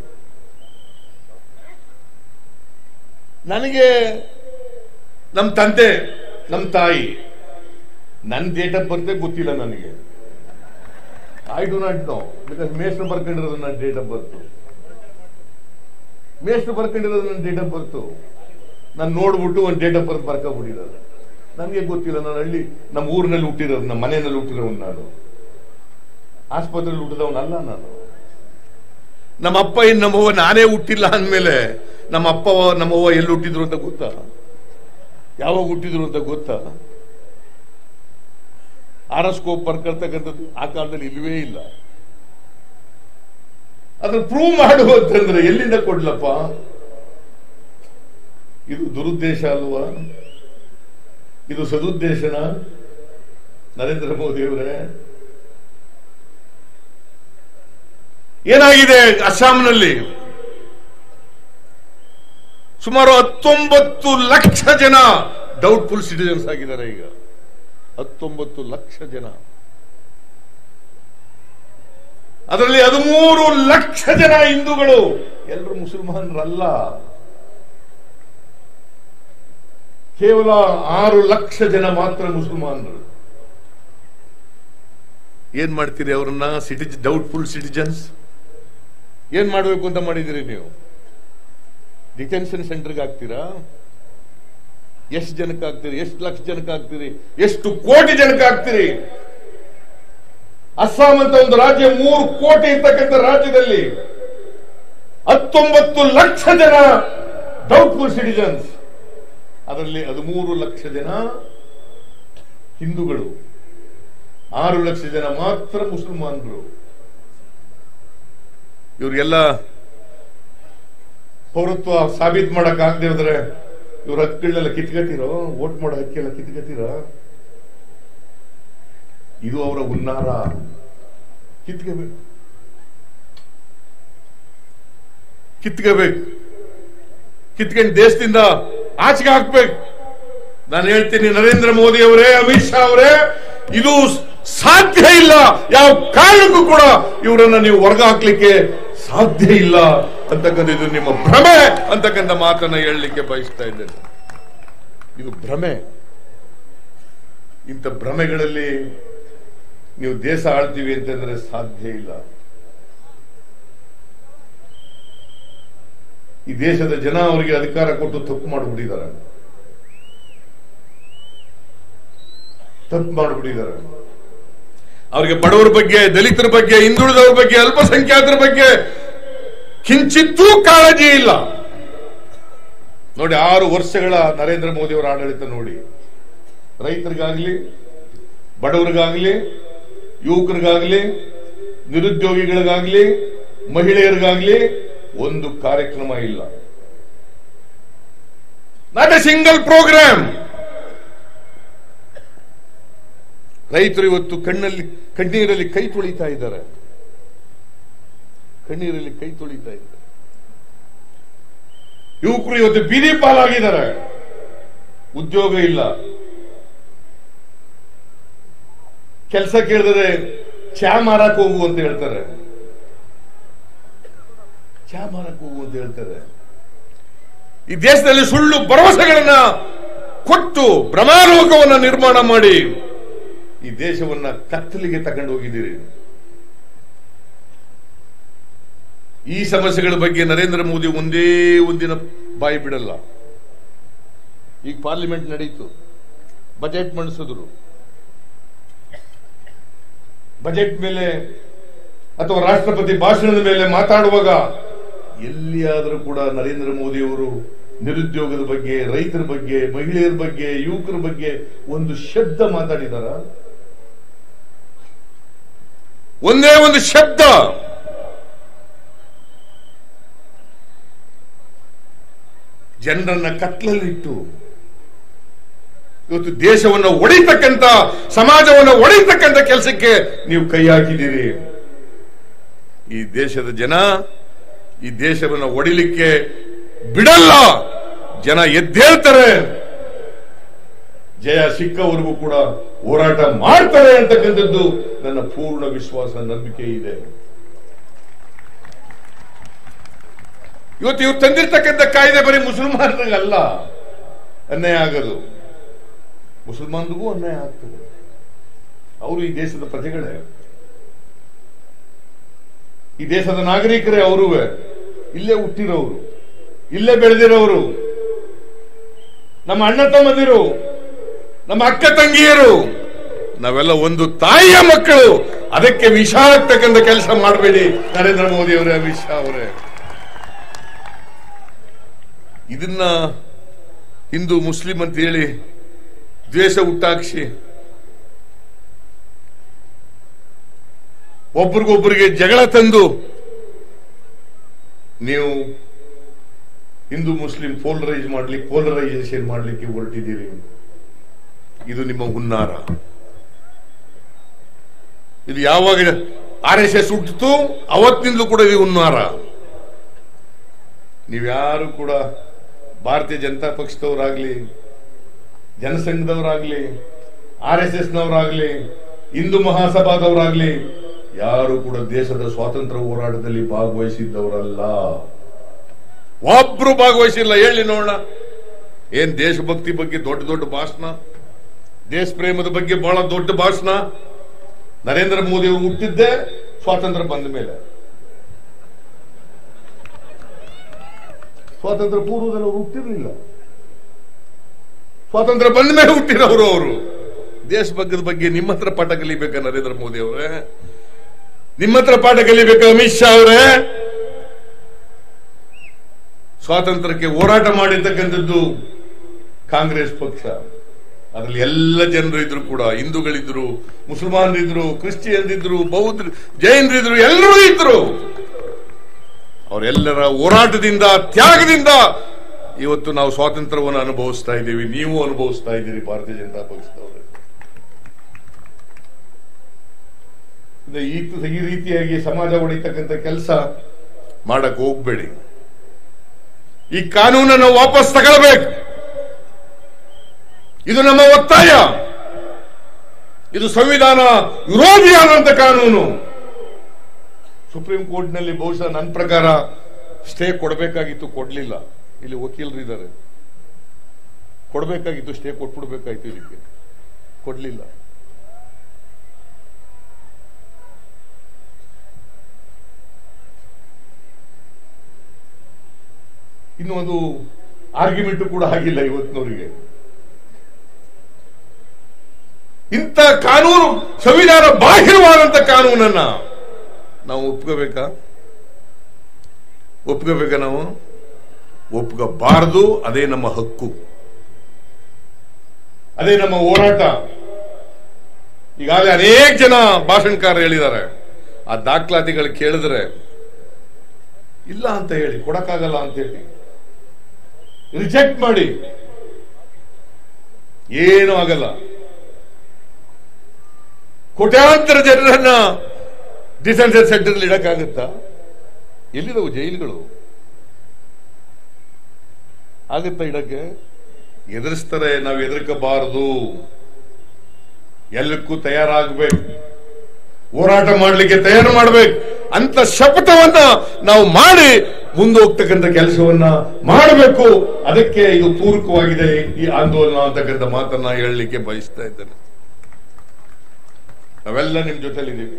ನನಗೆ ನಮ್ಮ ತಂದೆ ನಮ್ಮ ತಾಯಿ ನನ್ನ ಡೇಟ್ ಆಫ್ ಬರ್ತ್ ಗೊತ್ತಿಲ್ಲ ನನಗೆ I do not know because ಮೇಷ್ಟ್ರು ಬರ್ಕೊಂಡಿರೋದು ನನ್ನ ಡೇಟ್ ಆಫ್ ಬರ್ತ್ ಮೇಷ್ಟ್ರು ಬರ್ಕೊಂಡಿರೋದು ನನ್ನ ಡೇಟ್ ಆಫ್ ಬರ್ತ್ ನಾನು ನೋಡ್ಬಿಟ್ಟು ಒಂದು ಡೇಟ್ ಆಫ್ ಬರ್ತ್ ಬರ್ಕೊಬಿಟ್ಟಿರೋದು ನನಗೆ ಗೊತ್ತಿಲ್ಲ ನಾನು ಹಳ್ಳಿ ನಮ್ಮ ಊರಿನಲ್ಲಿ ಹುಟ್ಟಿರೋದು ನಮ್ಮ ಮನೆಯಲ್ಲಿ ಹುಟ್ಟಿರೋನು ನಾನು ಆಸ್ಪತ್ರೆಯಲ್ಲಿ ಹುಟ್ಟಿದವನಲ್ಲ ನಾನು ನಮ್ಮ ಅಪ್ಪ ಇನ್ ನಮ್ಮವ್ವ ನಾನೇ ಹುಟ್ಟಿಲ್ಲ ಅಂದ್ಮೇಲೆ ನಮ್ಮ ಅಪ್ಪ ನಮ್ಮವ್ವ ಎಲ್ಲಿ ಹುಟ್ಟಿದ್ರು ಅಂತ ಗೊತ್ತಾ ಯಾವಾಗ ಹುಟ್ಟಿದ್ರು ಅಂತ ಗೊತ್ತಾ ಆರಸ್ಕೋಪ್ ಬರ್ಕೊಳ್ತಕ್ಕಂಥದ್ದು ಆ ಕಾಲದಲ್ಲಿ ಇಲ್ವೇ ಇಲ್ಲ ಅದನ್ನ ಪ್ರೂವ್ ಮಾಡು ಅಂತಂದ್ರೆ ಎಲ್ಲಿಂದ ಕೊಡ್ಲಪ್ಪ ಇದು ದುರುದ್ದೇಶ ಅಲ್ವಾ ಇದು ಸದುದ್ದೇಶನ ನರೇಂದ್ರ ಮೋದಿ ಅವರೇ ಏನಾಗಿದೆ ಅಸ್ಸಾಂನಲ್ಲಿ ಸುಮಾರು ಹತ್ತೊಂಬತ್ತು ಲಕ್ಷ ಜನ ಡೌಟ್ಫುಲ್ ಸಿಟಿಜನ್ಸ್ ಆಗಿದ್ದಾರೆ ಈಗ ಹತ್ತೊಂಬತ್ತು ಲಕ್ಷ ಜನ ಅದರಲ್ಲಿ ಹದಿಮೂರು ಲಕ್ಷ ಜನ ಹಿಂದೂಗಳು ಎಲ್ಲರೂ ಮುಸಲ್ಮಾನರಲ್ಲ ಕೇವಲ ಆರು ಲಕ್ಷ ಜನ ಮಾತ್ರ ಮುಸಲ್ಮಾನರು ಏನ್ ಮಾಡ್ತೀರಿ ಅವರನ್ನ ಸಿಟಿಜ್ ಡೌಟ್ಫುಲ್ ಸಿಟಿಜನ್ಸ್ ಏನ್ ಮಾಡಬೇಕು ಅಂತ ಮಾಡಿದಿರಿ ನೀವು ಡಿಟೆನ್ಷನ್ ಸೆಂಟರ್ಗೆ ಹಾಕ್ತೀರಾ ಎಷ್ಟು ಜನಕ್ಕೆ ಹಾಕ್ತೀರಿ ಎಷ್ಟು ಲಕ್ಷ ಜನಕ್ಕೆ ಹಾಕ್ತೀರಿ ಎಷ್ಟು ಕೋಟಿ ಜನಕ್ಕೆ ಹಾಕ್ತೀರಿ ಅಸ್ಸಾಂ ಅಂತ ಒಂದು ರಾಜ್ಯ ಮೂರು ಕೋಟಿ ಇರ್ತಕ್ಕಂಥ ರಾಜ್ಯದಲ್ಲಿ ಹತ್ತೊಂಬತ್ತು ಲಕ್ಷ ಜನ ಡೌಟ್ಫುಲ್ ಸಿಟಿಜನ್ಸ್ ಅದರಲ್ಲಿ ಹದಿಮೂರು ಲಕ್ಷ ಜನ ಹಿಂದೂಗಳು ಆರು ಲಕ್ಷ ಜನ ಮಾತ್ರ ಮುಸಲ್ಮಾನರು ಇವ್ರಿಗೆಲ್ಲ ಪೌರತ್ವ ಸಾಬೀತ್ ಮಾಡಕ್ ಆಗದೆ ಹೋದ್ರೆ ಇವ್ರ ಹಕ್ಕುಗಳನ್ನೆಲ್ಲ ಕಿತ್ಕತಿರೋ ವೋಟ್ ಮಾಡೋ ಹಕ್ಕೆಲ್ಲ ಕಿತ್ಕತಿರೋ ಇದು ಅವರ ಹುನ್ನಾರ ಕಿತ್ಕೋಬೇಕು ಕಿತ್ಕೋಬೇಕು ಕಿತ್ಕೊಂಡು ದೇಶದಿಂದ ಆಚೆಗೆ ಹಾಕ್ಬೇಕು ನಾನು ಹೇಳ್ತೀನಿ ನರೇಂದ್ರ ಮೋದಿ ಅವರೇ ಅಮಿತ್ ಶಾ ಅವರೇ ಇದು ಸಾಧ್ಯ ಇಲ್ಲ ಯಾವ ಕಾರಣಕ್ಕೂ ಕೂಡ ಇವರನ್ನ ನೀವು ವರ್ಗ ಹಾಕ್ಲಿಕ್ಕೆ ಸಾಧ್ಯ ಇಲ್ಲ ಅಂತಕ್ಕಂಥ ಇದು ನಿಮ್ಮ ಭ್ರಮೆ ಅಂತಕ್ಕಂಥ ಮಾತನ್ನ ಹೇಳಲಿಕ್ಕೆ ಬಯಸ್ತಾ ಇದ್ದೇನೆ ಇದು ಭ್ರಮೆ ಇಂಥ ಭ್ರಮೆಗಳಲ್ಲಿ ನೀವು ದೇಶ ಆಳ್ತೀವಿ ಅಂತಂದ್ರೆ ಸಾಧ್ಯ ಇಲ್ಲ ಈ ದೇಶದ ಜನ ಅವರಿಗೆ ಅಧಿಕಾರ ಕೊಟ್ಟು ತಪ್ಪು ಮಾಡಿಬಿಟ್ಟಿದ್ದಾರೆ ತಪ್ಪು ಮಾಡಿಬಿಟ್ಟಿದ್ದಾರೆ ಅವರಿಗೆ ಬಡವರ ಬಗ್ಗೆ ದಲಿತರ ಬಗ್ಗೆ ಹಿಂದುಳಿದವರ ಬಗ್ಗೆ ಅಲ್ಪಸಂಖ್ಯಾತರ ಬಗ್ಗೆ ಕಿಂಚಿತ್ತೂ ಕಾಳಜಿ ಇಲ್ಲ ನೋಡಿ ಆರು ವರ್ಷಗಳ ನರೇಂದ್ರ ಮೋದಿ ಅವರ ಆಡಳಿತ ನೋಡಿ ರೈತರಿಗಾಗ್ಲಿ ಬಡವರಿಗಾಗ್ಲಿ ಯುವಕರಿಗಾಗ್ಲಿ ನಿರುದ್ಯೋಗಿಗಳಿಗಾಗ್ಲಿ ಮಹಿಳೆಯರಿಗಾಗ್ಲಿ ಒಂದು ಕಾರ್ಯಕ್ರಮ ಇಲ್ಲ ನಾಟ್ ಎ ಸಿಂಗಲ್ ಪ್ರೋಗ್ರಾಮ್ ರೈತರು ಇವತ್ತು ಕಣ್ಣಲ್ಲಿ ಕಣ್ಣೀರಲ್ಲಿ ಕೈ ತೊಳಿತಾ ಇದ್ದಾರೆ ಕಣ್ಣೀರಲ್ಲಿ ಕೈ ತೊಳಿತಾ ಇದ್ದಾರೆ ಯುವಕರು ಇವತ್ತು ಬೀದಿ ಪಾಲಾಗಿದ್ದಾರೆ ಉದ್ಯೋಗ ಇಲ್ಲ ಕೆಲಸ ಕೇಳಿದರೆ ಚಾ ಮಾರಕ್ ಹೋಗು ಅಂತ ಹೇಳ್ತಾರೆ ಚಾ ಮಾರಕ್ ಹೋಗು ಅಂತ ಹೇಳ್ತಾರೆ ಈ ದೇಶದಲ್ಲಿ ಸುಳ್ಳು ಭರವಸೆಗಳನ್ನ ಕೊಟ್ಟು ಭ್ರಮಾಲೋಕವನ್ನ ನಿರ್ಮಾಣ ಮಾಡಿ ಈ ದೇಶವನ್ನ ಕತ್ತಲಿಗೆ ತಗೊಂಡು ಹೋಗಿದ್ದೀರಿ ಈ ಸಮಸ್ಯೆಗಳ ಬಗ್ಗೆ ನರೇಂದ್ರ ಮೋದಿ ಒಂದೇ ಒಂದಿನ ಬಾಯಿ ಬಿಡಲ್ಲ ಈಗ ಪಾರ್ಲಿಮೆಂಟ್ ನಡೀತು ಬಜೆಟ್ ಮಂಡಿಸಿದ್ರು ಬಜೆಟ್ ಮೇಲೆ ಅಥವಾ ರಾಷ್ಟ್ರಪತಿ ಭಾಷಣದ ಮೇಲೆ ಮಾತಾಡುವಾಗ ಎಲ್ಲಿಯಾದರೂ ಕೂಡ ನರೇಂದ್ರ ಮೋದಿ ಅವರು ನಿರುದ್ಯೋಗದ ಬಗ್ಗೆ ರೈತರ ಬಗ್ಗೆ ಮಹಿಳೆಯರ ಬಗ್ಗೆ ಯುವಕರ ಬಗ್ಗೆ ಒಂದು ಶಬ್ದ ಮಾತಾಡಿದಾರ ಒಂದೇ ಒಂದು ಶಬ್ದ ಜನರನ್ನ ಕತ್ಲಲ್ಲಿಟ್ಟು ಇವತ್ತು ದೇಶವನ್ನು ಒಡಿತಕ್ಕಂತ ಸಮಾಜವನ್ನು ಒಡಿತಕ್ಕಂತ ಕೆಲಸಕ್ಕೆ ನೀವು ಕೈ ಹಾಕಿದ್ದೀರಿ ಈ ದೇಶದ ಜನ ಈ ದೇಶವನ್ನು ಒಡಿಲಿಕ್ಕೆ ಬಿಡಲ್ಲ ಜನ ಎದ್ದೇಳ್ತಾರೆ ಜಯ ಸಿಕ್ಕವರೆಗೂ ಕೂಡ ಹೋರಾಟ ಮಾಡ್ತಾರೆ ಅಂತಕ್ಕಂಥದ್ದು ನನ್ನ ಪೂರ್ಣ ವಿಶ್ವಾಸ ನಂಬಿಕೆ ಇದೆ ಇವತ್ತು ಇವ್ರು ತಂದಿರ್ತಕ್ಕಂಥ ಕಾಯ್ದೆ ಬರೀ ಮುಸಲ್ಮಾನರಿಗಲ್ಲ ಅನ್ಯಾಯ ಆಗೋದು ಮುಸಲ್ಮಾನರಿಗೂ ಅನ್ಯಾಯ ಆಗ್ತದೆ ಅವರು ಈ ದೇಶದ ಪ್ರಜೆಗಳೇ ಈ ದೇಶದ ನಾಗರಿಕರೇ ಅವರೂ ಇಲ್ಲೇ ಹುಟ್ಟಿರೋರು ಇಲ್ಲೇ ಬೆಳೆದಿರೋರು ನಮ್ಮ ಅಣ್ಣ ತಮ್ಮದಿರು ನಮ್ಮ ಅಕ್ಕ ತಂಗಿಯರು ನಾವೆಲ್ಲ ಒಂದು ತಾಯಿಯ ಮಕ್ಕಳು ಅದಕ್ಕೆ ವಿಷ ಆಗ್ತಕ್ಕಂಥ ಕೆಲಸ ಮಾಡಬೇಡಿ ನರೇಂದ್ರ ಮೋದಿ ಅವರೇ ಅಮಿತ್ ಶಾ ಅವರೇ ಇದನ್ನ ಹಿಂದೂ ಮುಸ್ಲಿಂ ಅಂತ ಹೇಳಿ ದ್ವೇಷ ಹುಟ್ಟಾಕ್ಸಿ ಒಬ್ರಿಗೊಬ್ಬರಿಗೆ ಜಗಳ ತಂದು ನೀವು ಹಿಂದೂ ಮುಸ್ಲಿಂ ಪೋಲರೈಸ್ ಮಾಡ್ಲಿಕ್ಕೆ ಪೋಲರೈಸೇಷನ್ ಮಾಡ್ಲಿಕ್ಕೆ ಹೊರಟಿದ್ದೀರಿ ಇದು ನಿಮ್ಮ ಹುನ್ನಾರ ಇದು ಯಾವಾಗ ಆರ್ ಎಸ್ ಎಸ್ ಹುಟ್ಟಿತು ಅವತ್ತಿನಿಂದಲೂ ಕೂಡ ಇದು ಉನ್ನಾರ ನೀವ್ಯಾರು ಕೂಡ ಭಾರತೀಯ ಜನತಾ ಪಕ್ಷದವರಾಗ್ಲಿ ಜನಸಂಘದವರಾಗ್ಲಿ ಆರ್ ಎಸ್ ಎಸ್ ನವರಾಗ್ಲಿ ಹಿಂದೂ ಮಹಾಸಭಾದವರಾಗ್ಲಿ ಯಾರು ಕೂಡ ದೇಶದ ಸ್ವಾತಂತ್ರ್ಯ ಹೋರಾಟದಲ್ಲಿ ಭಾಗವಹಿಸಿದ್ದವರಲ್ಲ ಒಬ್ರು ಭಾಗವಹಿಸಿಲ್ಲ ಹೇಳಿ ನೋಡೋಣ ಏನ್ ದೇಶಭಕ್ತಿ ಬಗ್ಗೆ ದೊಡ್ಡ ದೊಡ್ಡ ಭಾಷಣ ದೇಶ ಪ್ರೇಮದ ಬಗ್ಗೆ ಬಹಳ ದೊಡ್ಡ ಭಾಷಣ ನರೇಂದ್ರ ಮೋದಿ ಅವರು ಹುಟ್ಟಿದ್ದೆ ಸ್ವಾತಂತ್ರ್ಯ ಬಂದ ಮೇಲೆ ಸ್ವಾತಂತ್ರ್ಯ ಪೂರ್ವದಲ್ಲಿ ಅವರು ಹುಟ್ಟಿರ್ಲಿಲ್ಲ ಸ್ವಾತಂತ್ರ್ಯ ಬಂದ ಮೇಲೆ ಹುಟ್ಟಿರೋರು ಅವರು ದೇಶ ಬಗ್ಗದ ಬಗ್ಗೆ ನಿಮ್ಮ ಹತ್ರ ಪಾಠ ಕಲಿಬೇಕಾ ನರೇಂದ್ರ ಮೋದಿ ಅವರೇ ನಿಮ್ಮ ಹತ್ರ ಪಾಠ ಕಲಿಬೇಕಾ ಅಮಿತ್ ಶಾ ಅವರೇ ಸ್ವಾತಂತ್ರ್ಯಕ್ಕೆ ಹೋರಾಟ ಮಾಡಿರ್ತಕ್ಕಂಥದ್ದು ಕಾಂಗ್ರೆಸ್ ಪಕ್ಷ ಅದರಲ್ಲಿ ಎಲ್ಲ ಜನರು ಇದ್ರು ಕೂಡ ಹಿಂದೂಗಳಿದ್ರು ಮುಸಲ್ಮಾನರಿದ್ರು ಕ್ರಿಶ್ಚಿಯನ್ರಿದ್ರು ಬೌದ್ಧ ಜೈನರಿದ್ರು ಎಲ್ಲರೂ ಇದ್ರು ಅವರೆಲ್ಲರ ಹೋರಾಟದಿಂದ ತ್ಯಾಗದಿಂದ ಇವತ್ತು ನಾವು ಸ್ವಾತಂತ್ರ್ಯವನ್ನು ಅನುಭವಿಸ್ತಾ ಇದ್ದೀವಿ ನೀವು ಅನುಭವಿಸ್ತಾ ಇದ್ದೀರಿ ಭಾರತೀಯ ಜನತಾ ಪಕ್ಷದವರು ಇದು ಈ ಈ ರೀತಿಯಾಗಿ ಸಮಾಜ ಹೊಡಿತಕ್ಕಂಥ ಕೆಲಸ ಮಾಡಕ್ ಹೋಗ್ಬೇಡಿ ಈ ಕಾನೂನನ್ನು ವಾಪಸ್ ತಗೊಳ್ಬೇಕು ಇದು ನಮ್ಮ ಒತ್ತಾಯ ಇದು ಸಂವಿಧಾನ ವಿರೋಧಿಯಾದಂತ ಕಾನೂನು ಸುಪ್ರೀಂ ಕೋರ್ಟ್ನಲ್ಲಿ ಬಹುಶಃ ನನ್ನ ಪ್ರಕಾರ ಸ್ಟೇ ಕೊಡಬೇಕಾಗಿತ್ತು ಕೊಡ್ಲಿಲ್ಲ ಇಲ್ಲಿ ವಕೀಲರು ಇದ್ದಾರೆ ಕೊಡಬೇಕಾಗಿತ್ತು ಸ್ಟೇ ಕೊಟ್ಬಿಡ್ಬೇಕಾಯ್ತು ಇದಕ್ಕೆ ಕೊಡ್ಲಿಲ್ಲ ಇನ್ನು ಒಂದು ಆರ್ಗ್ಯುಮೆಂಟ್ ಕೂಡ ಆಗಿಲ್ಲ ಇವತ್ತಿನವರಿಗೆ ಇಂಥ ಕಾನೂನು ಸಂವಿಧಾನ ಬಾಹಿರವಾದಂತ ಕಾನೂನನ್ನ ನಾವು ಒಪ್ಕೋಬೇಕಾ ಒಪ್ಕೋಬೇಕಾ ನಾವು ಒಪ್ಕೋಬಾರದು ಅದೇ ನಮ್ಮ ಹಕ್ಕು ಅದೇ ನಮ್ಮ ಹೋರಾಟ ಈಗಾಗಲೇ ಅನೇಕ ಜನ ಭಾಷಣಕಾರರು ಹೇಳಿದ್ದಾರೆ ಆ ದಾಖಲಾತಿಗಳು ಕೇಳಿದ್ರೆ ಇಲ್ಲ ಅಂತ ಹೇಳಿ ಕೊಡಕ್ಕಾಗಲ್ಲ ಅಂತ ಹೇಳಿ ರಿಜೆಕ್ಟ್ ಮಾಡಿ ಏನೂ ಆಗಲ್ಲ ಕೋಟ್ಯಾಂತರ ಜನರನ್ನ ಡಿಸೆಂಟರ್ ಸೆಂಟರ್ ಇಡಕ್ಕಾಗುತ್ತಾ ಎಲ್ಲಿದವು ಜೈಲುಗಳು ಆಗುತ್ತಾ ಇಡಕ್ಕೆ ಎದುರಿಸ್ತಾರೆ ನಾವು ಎದುರ್ಕಬಾರದು ಎಲ್ಲಕ್ಕೂ ತಯಾರಾಗಬೇಕು ಹೋರಾಟ ಮಾಡಲಿಕ್ಕೆ ತಯಾರು ಮಾಡಬೇಕು ಅಂತ ಶಪಥವನ್ನ ನಾವು ಮಾಡಿ ಮುಂದೆ ಹೋಗ್ತಕ್ಕಂಥ ಕೆಲಸವನ್ನ ಮಾಡಬೇಕು ಅದಕ್ಕೆ ಇದು ಪೂರಕವಾಗಿದೆ ಈ ಆಂದೋಲನ ಅಂತಕ್ಕಂಥ ಮಾತನ್ನ ಹೇಳಲಿಕ್ಕೆ ಬಯಸ್ತಾ ಇದ್ದೇನೆ ನಾವೆಲ್ಲ ನಿಮ್ ಜೊತೆಲಿದ್ದೀವಿ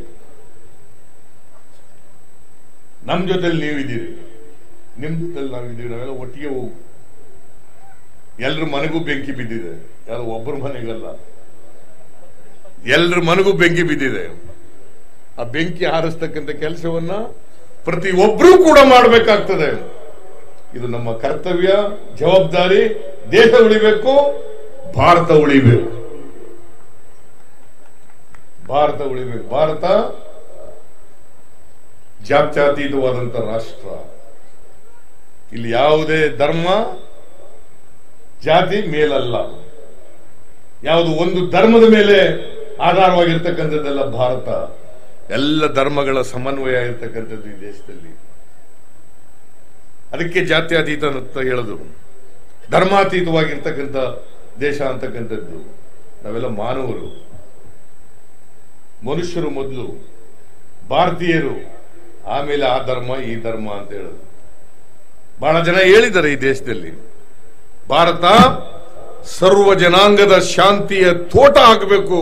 ನಮ್ ಜೊತೆಲಿ ನೀವಿದ್ದೀರಿ ನಿಮ್ ಜೊತೆಲಿ ನಾವಿದ್ದೀವಿ ನಾವೆಲ್ಲ ಒಟ್ಟಿಗೆ ಹೋಗು ಎಲ್ರ ಮನೆಗೂ ಬೆಂಕಿ ಬಿದ್ದಿದೆ ಯಾರು ಒಬ್ಬರ ಮನೆಗಲ್ಲ ಎಲ್ರ ಮನೆಗೂ ಬೆಂಕಿ ಬಿದ್ದಿದೆ ಆ ಬೆಂಕಿ ಹಾರಿಸ್ತಕ್ಕಂಥ ಕೆಲಸವನ್ನ ಪ್ರತಿ ಒಬ್ರು ಕೂಡ ಮಾಡಬೇಕಾಗ್ತದೆ ಇದು ನಮ್ಮ ಕರ್ತವ್ಯ ಜವಾಬ್ದಾರಿ ದೇಶ ಉಳಿಬೇಕು ಭಾರತ ಉಳಿಬೇಕು ಭಾರತ ಉಳಿಬೇಕು ಭಾರತ ಜಾತ್ಯತೀತವಾದಂತ ರಾಷ್ಟ್ರ ಇಲ್ಲಿ ಯಾವುದೇ ಧರ್ಮ ಜಾತಿ ಮೇಲಲ್ಲ ಯಾವುದು ಒಂದು ಧರ್ಮದ ಮೇಲೆ ಆಧಾರವಾಗಿರ್ತಕ್ಕಂಥದ್ದಲ್ಲ ಭಾರತ ಎಲ್ಲ ಧರ್ಮಗಳ ಸಮನ್ವಯ ಇರತಕ್ಕಂಥದ್ದು ಈ ದೇಶದಲ್ಲಿ ಅದಕ್ಕೆ ಜಾತ್ಯತೀತ ಅಂತ ಹೇಳೋದು ಧರ್ಮಾತೀತವಾಗಿರ್ತಕ್ಕಂಥ ದೇಶ ಅಂತಕ್ಕಂಥದ್ದು ನಾವೆಲ್ಲ ಮಾನವರು ಮನುಷ್ಯರು ಮೊದಲು ಭಾರತೀಯರು ಆಮೇಲೆ ಆ ಧರ್ಮ ಈ ಧರ್ಮ ಅಂತ ಹೇಳೋದು ಬಹಳ ಜನ ಹೇಳಿದ್ದಾರೆ ಈ ದೇಶದಲ್ಲಿ ಭಾರತ ಸರ್ವ ಜನಾಂಗದ ಶಾಂತಿಯ ತೋಟ ಆಗಬೇಕು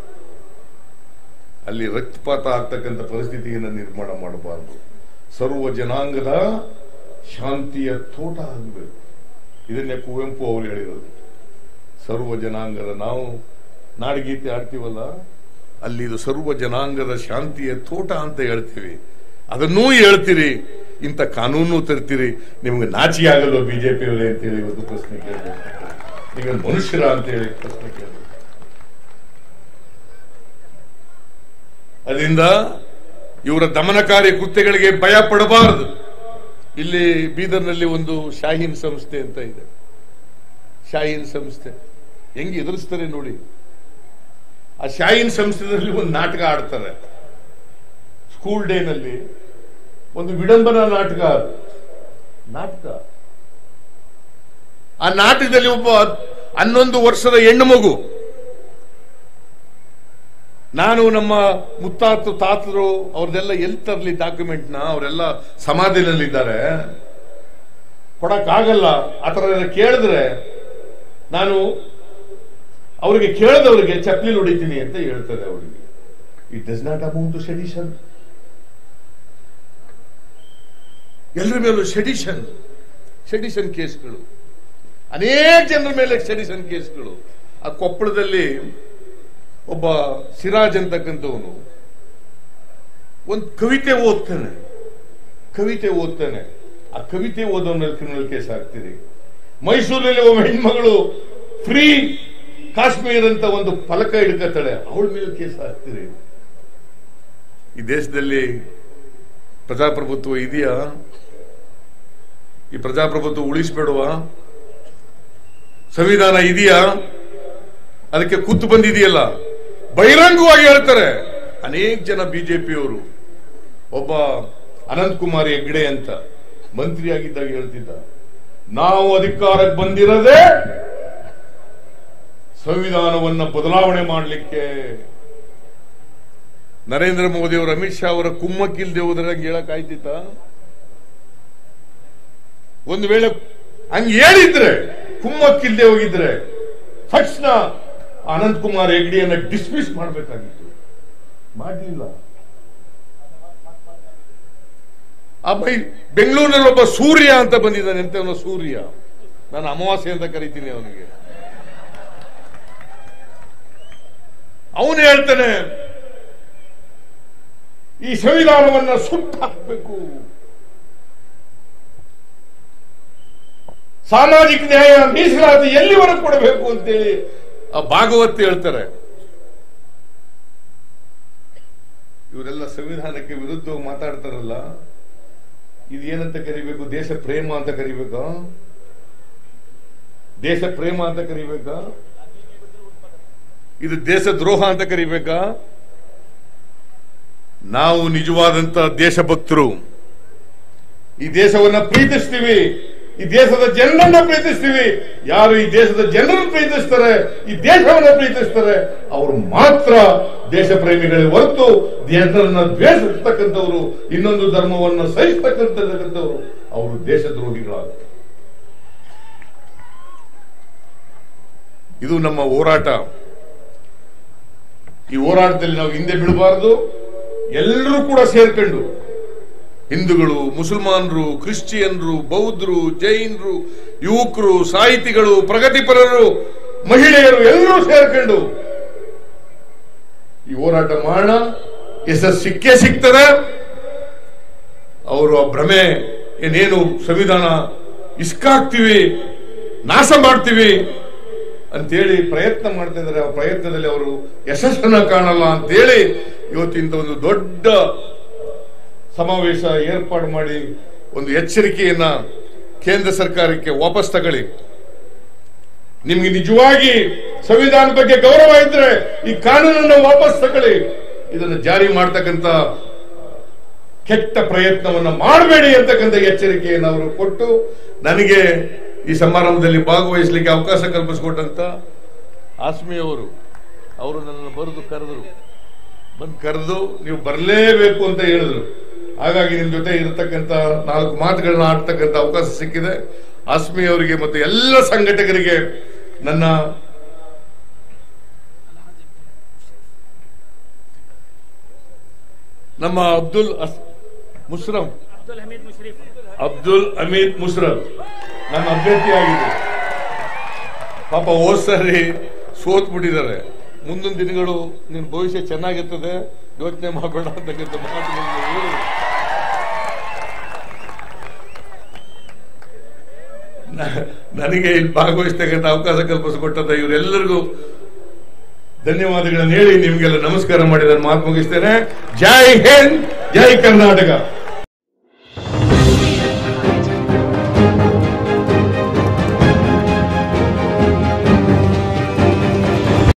ಅಲ್ಲಿ ರಕ್ತಪಾತ ಆಗ್ತಕ್ಕಂಥ ಪರಿಸ್ಥಿತಿಯನ್ನು ನಿರ್ಮಾಣ ಮಾಡಬಾರದು ಸರ್ವ ಜನಾಂಗದ ಶಾಂತಿಯ ತೋಟ ಆಗಬೇಕು ಇದನ್ನೇ ಕುವೆಂಪು ಅವರು ಹೇಳಿರೋದು ಸರ್ವ ಜನಾಂಗದ ನಾವು ನಾಡಗೀತೆ ಆಡ್ತೀವಲ್ಲ ಅಲ್ಲಿ ಇದು ಸರ್ವ ಜನಾಂಗದ ಶಾಂತಿಯ ತೋಟ ಅಂತ ಹೇಳ್ತೀವಿ ಅದನ್ನೂ ಹೇಳ್ತೀರಿ ಇಂಥ ಕಾನೂನು ತರ್ತೀರಿ ನಿಮ್ಗೆ ನಾಚಿ ಆಗಲ್ವ ಬಿಜೆಪಿ ಅವರೇ ಅಂತ ಹೇಳಿ ಇವತ್ತು ಪ್ರಶ್ನೆ ಕೇಳಿದೆ ಈಗ ಮನುಷ್ಯರ ಅಂತ ಹೇಳಿ ಪ್ರಶ್ನೆ ಕೇಳಿದೆ ಅದರಿಂದ ಇವರ ದಮನಕಾರಿ ಕೃತ್ಯಗಳಿಗೆ ಭಯ ಪಡಬಾರದು ಇಲ್ಲಿ ಬೀದರ್ನಲ್ಲಿ ಒಂದು ಶಾಹೀನ್ ಸಂಸ್ಥೆ ಅಂತ ಇದೆ ಶಾಹೀನ್ ಸಂಸ್ಥೆ ಹೆಂಗೆ ಎದುರಿಸ್ತಾರೆ ನೋಡಿ ಆ ಶಾಹೀನ್ ಸಂಸ್ಥೆಯಲ್ಲಿ ಒಂದು ನಾಟಕ ಆಡ್ತಾರೆ ಸ್ಕೂಲ್ ಡೇನಲ್ಲಿ ಒಂದು ವಿಡಂಬನಾ ನಾಟಕ ಅದು. ನಾಟಕ ಆ ನಾಟಕದಲ್ಲಿ ಒಬ್ಬ ಹನ್ನೊಂದು ವರ್ಷದ ಹೆಣ್ಣು ಮಗು ನಾನು ನಮ್ಮ ಮುತ್ತಾತು ತಾತರು ಅವ್ರದೆಲ್ಲ ಎಲ್ಲಿ ತರಲಿ ಡಾಕ್ಯುಮೆಂಟ್ನ ಅವರೆಲ್ಲ ಸಮಾಧಿನಲ್ಲಿದ್ದಾರೆ ಕೊಡಕ್ಕಾಗಲ್ಲ ಆ ಥರ ಏನಾದ್ರು ಕೇಳಿದ್ರೆ ನಾನು ಅವರಿಗೆ ಕೇಳದವರಿಗೆ ಚಪ್ಪಲಿ ಹೊಡಿತೀನಿ ಅಂತ ಹೇಳ್ತದೆ ಅವರಿಗೆ it does not amount to sedition ಎಲ್ಲರ ಮೇಲೂ ಸೆಡಿಷನ್ ಸೆಡಿಷನ್ ಕೇಸ್ಗಳು ಅನೇಕ ಜನರ ಮೇಲೆ ಸೆಡಿಷನ್ ಕೇಸ್ಗಳು ಆ ಕೊಪ್ಪಳದಲ್ಲಿ ಒಬ್ಬ ಸಿರಾಜ್ ಅಂತಕ್ಕಂಥವನು ಒಂದು ಕವಿತೆ ಓದ್ತಾನೆ ಕವಿತೆ ಓದ್ತಾನೆ ಆ ಕವಿತೆ ಓದೋ ಮೇಲೆ ಕ್ರಿಮಿನಲ್ ಕೇಸ್ ಹಾಕ್ತೀರಿ ಮೈಸೂರಲ್ಲಿ ಒಬ್ಬ ಹೆಣ್ಮಗಳು ಫ್ರೀ ಕಾಶ್ಮೀರ್ ಅಂತ ಒಂದು ಫಲಕ ಹಿಡ್ಕತ್ತಾಳೆ ಅವಳ ಮೇಲೆ ಕೇಸ್ ಹಾಕ್ತೀರಿ ಈ ದೇಶದಲ್ಲಿ ಪ್ರಜಾಪ್ರಭುತ್ವ ಇದೆಯಾ ಈ ಪ್ರಜಾಪ್ರಭುತ್ವ ಉಳಿಸ್ಬೇಡವಾ ಸಂವಿಧಾನ ಇದೆಯಾ ಅದಕ್ಕೆ ಕೂತು ಬಂದಿದೆಯಲ್ಲ ಬಹಿರಂಗವಾಗಿ ಹೇಳ್ತಾರೆ ಅನೇಕ ಜನ ಬಿಜೆಪಿಯವರು ಒಬ್ಬ ಅನಂತ್ ಕುಮಾರ್ ಹೆಗ್ಡೆ ಅಂತ ಮಂತ್ರಿಯಾಗಿದ್ದಾಗ ಹೇಳ್ತಿದ್ದ ನಾವು ಅಧಿಕಾರಕ್ಕೆ ಬಂದಿರದೆ ಸಂವಿಧಾನವನ್ನ ಬದಲಾವಣೆ ಮಾಡಲಿಕ್ಕೆ ನರೇಂದ್ರ ಮೋದಿ ಅವರು ಅಮಿತ್ ಶಾ ಅವರ ಕುಮ್ಮಕ್ಕಿಲ್ದೆ ಹೋದ್ರಂಗೆ ಹೇಳಕ್ ಆಯ್ತಿತ್ತ ಒಂದು ವೇಳೆ ಹಂಗ್ ಹೇಳಿದ್ರೆ ಕುಮ್ಮಕ್ಕಿಲ್ದೆ ಹೋಗಿದ್ರೆ ತಕ್ಷಣ ಅನಂತ್ ಕುಮಾರ್ ಹೆಗ್ಡೆಯನ್ನ ಡಿಸ್ಮಿಸ್ ಮಾಡಬೇಕಾಗಿತ್ತು ಮಾಡಲಿಲ್ಲ ಆ ಬೈ ಬೆಂಗಳೂರಿನಲ್ಲಿ ಒಬ್ಬ ಸೂರ್ಯ ಅಂತ ಬಂದಿದ್ದಾನೆ ಎಂತವನ ಸೂರ್ಯ ನಾನು ಅಮಾವಾಸ್ಯೆ ಅಂತ ಕರಿತೀನಿ ಅವನಿಗೆ ಅವನು ಹೇಳ್ತಾನೆ ಈ ಸಂವಿಧಾನವನ್ನ ಸುಟ್ಟು ಹಾಕಬೇಕು ಸಾಮಾಜಿಕ ನ್ಯಾಯ ಮೀಸಲಾತಿ ಎಲ್ಲಿವರೆಗೆ ಕೊಡಬೇಕು ಅಂತೇಳಿ ಆ ಭಾಗವತ್ ಹೇಳ್ತಾರೆ ಇವರೆಲ್ಲ ಸಂವಿಧಾನಕ್ಕೆ ವಿರುದ್ಧವಾಗಿ ಮಾತಾಡ್ತಾರಲ್ಲ ಇದು ಏನಂತ ಕರಿಬೇಕು ದೇಶ ಪ್ರೇಮ ಅಂತ ಕರಿಬೇಕಾ ದೇಶ ಪ್ರೇಮ ಅಂತ ಕರಿಬೇಕಾ ಇದು ದೇಶ ದ್ರೋಹ ಅಂತ ಕರಿಬೇಕಾ ನಾವು ನಿಜವಾದಂತ ದೇಶಭಕ್ತರು ಈ ದೇಶವನ್ನ ಪ್ರೀತಿಸ್ತೀವಿ ಈ ದೇಶದ ಜನರನ್ನ ಪ್ರೀತಿಸ್ತೀವಿ ಯಾರು ಈ ದೇಶದ ಜನರನ್ನು ಪ್ರೀತಿಸ್ತಾರೆ ಈ ದೇಶವನ್ನ ಪ್ರೀತಿಸ್ತಾರೆ ಅವರು ಮಾತ್ರ ದೇಶ ಪ್ರೇಮಿಗಳೇ ಹೊರತು ಜನರನ್ನ ದ್ವೇಷಿಸ್ತಕ್ಕಂಥವ್ರು ಇನ್ನೊಂದು ಧರ್ಮವನ್ನು ಸಹಿಸ್ತಕ್ಕಂಥವ್ರು ಅವರು ದೇಶದ್ರೋಹಿಗಳಾಗ್ತಾರೆ ಇದು ನಮ್ಮ ಹೋರಾಟ ಈ ಹೋರಾಟದಲ್ಲಿ ನಾವು ಹಿಂದೆ ಬೀಳಬಾರದು ಎಲ್ಲರೂ ಕೂಡ ಸೇರ್ಕೊಂಡು ಹಿಂದೂಗಳು ಮುಸಲ್ಮಾನರು ಕ್ರಿಶ್ಚಿಯನ್ರು ಬೌದ್ಧರು ಜೈನರು ಯುವಕರು ಸಾಹಿತಿಗಳು ಪ್ರಗತಿಪರರು ಮಹಿಳೆಯರು ಎಲ್ಲರೂ ಸೇರ್ಕೊಂಡು ಈ ಹೋರಾಟ ಮಾಡೋಣ ಯಶಸ್ಸು ಸಿಕ್ಕೇ ಸಿಗ್ತದೆ ಅವರು ಆ ಭ್ರಮೆ ಏನೇನು ಸಂವಿಧಾನ ಇಸ್ಕಾಕ್ತಿವಿ ನಾಶ ಮಾಡ್ತೀವಿ ಅಂತೇಳಿ ಪ್ರಯತ್ನ ಮಾಡ್ತಾ ಇದ್ದಾರೆ ಆ ಪ್ರಯತ್ನದಲ್ಲಿ ಅವರು ಯಶಸ್ಸನ್ನ ಕಾಣಲ್ಲ ಅಂತೇಳಿ ಇವತ್ತಿಂದ ಒಂದು ದೊಡ್ಡ ಸಮಾವೇಶ ಏರ್ಪಾಡು ಮಾಡಿ ಒಂದು ಎಚ್ಚರಿಕೆಯನ್ನ ಕೇಂದ್ರ ಸರ್ಕಾರಕ್ಕೆ ವಾಪಸ್ ತಗೊಳ್ಳಿ ನಿಮ್ಗೆ ನಿಜವಾಗಿ ಸಂವಿಧಾನ ಬಗ್ಗೆ ಗೌರವ ಇದ್ರೆ ಈ ಕಾನೂನನ್ನು ವಾಪಸ್ ತಗೊಳ್ಳಿ ಇದನ್ನು ಜಾರಿ ಮಾಡ್ತಕ್ಕಂತ ಕೆಟ್ಟ ಪ್ರಯತ್ನವನ್ನ ಮಾಡಬೇಡಿ ಅಂತಕ್ಕಂಥ ಎಚ್ಚರಿಕೆಯನ್ನು ಅವರು ಕೊಟ್ಟು ನನಗೆ ಈ ಸಮಾರಂಭದಲ್ಲಿ ಭಾಗವಹಿಸಲಿಕ್ಕೆ ಅವಕಾಶ ಕಲ್ಪಿಸಿಕೊಟ್ಟಂತ ಆಸ್ಮಿ ಅವರು ಅವರು ನನ್ನನ್ನು ಬರೆದು ಕರೆದರು ಬಂದು ಕರೆದು ನೀವು ಬರಲೇಬೇಕು ಅಂತ ಹೇಳಿದ್ರು ಹಾಗಾಗಿ ನಿಮ್ ಜೊತೆ ಇರತಕ್ಕಂತ ನಾಲ್ಕು ಮಾತುಗಳನ್ನ ಆಡ್ತಕ್ಕಂಥ ಅವಕಾಶ ಸಿಕ್ಕಿದೆ ಆಸ್ಮಿ ಅವರಿಗೆ ಮತ್ತು ಎಲ್ಲ ಸಂಘಟಕರಿಗೆ ನನ್ನ ನಮ್ಮ ಅಬ್ದುಲ್ ಅಸ್- ಮುಸ್ರಂ ಅಬ್ದುಲ್ ಹಮೀದ್ ಮುಶ್ರೀಫ್ ಅಬ್ದುಲ್ ಅಮೀದ್ ಮುಸ್ರಫ್ ನನ್ನ ಅಭ್ಯರ್ಥಿ ಆಗಿದೆ ಪಾಪ ಹೋದ್ ಸರಿ ಸೋತ್ ಬಿಟ್ಟಿದ್ದಾರೆ ಮುಂದಿನ ದಿನಗಳು ನಿನ್ನ ಭವಿಷ್ಯ ಚೆನ್ನಾಗಿರ್ತದೆ ಯೋಚನೆ ಮಾಡಬೇಡ ಅಂತಕ್ಕಂಥ ಮಾತುಗಳನ್ನು ಹೇಳಿ ನ- ನನಗೆ ಇಲ್ಲಿ ಭಾಗವಹಿಸ್ತಕ್ಕಂಥ ಅವಕಾಶ ಕಲ್ಪಿಸಿಕೊಟ್ಟಂತ ಇವರೆಲ್ಲರಿಗೂ ಧನ್ಯವಾದಗಳನ್ನು ಹೇಳಿ ನಿಮಗೆಲ್ಲ ನಮಸ್ಕಾರ ಮಾಡಿ ನಾನು ಮಾತು ಮುಗಿಸ್ತೇನೆ ಜೈ ಹಿಂದ್ ಜೈ ಕರ್ನಾಟಕ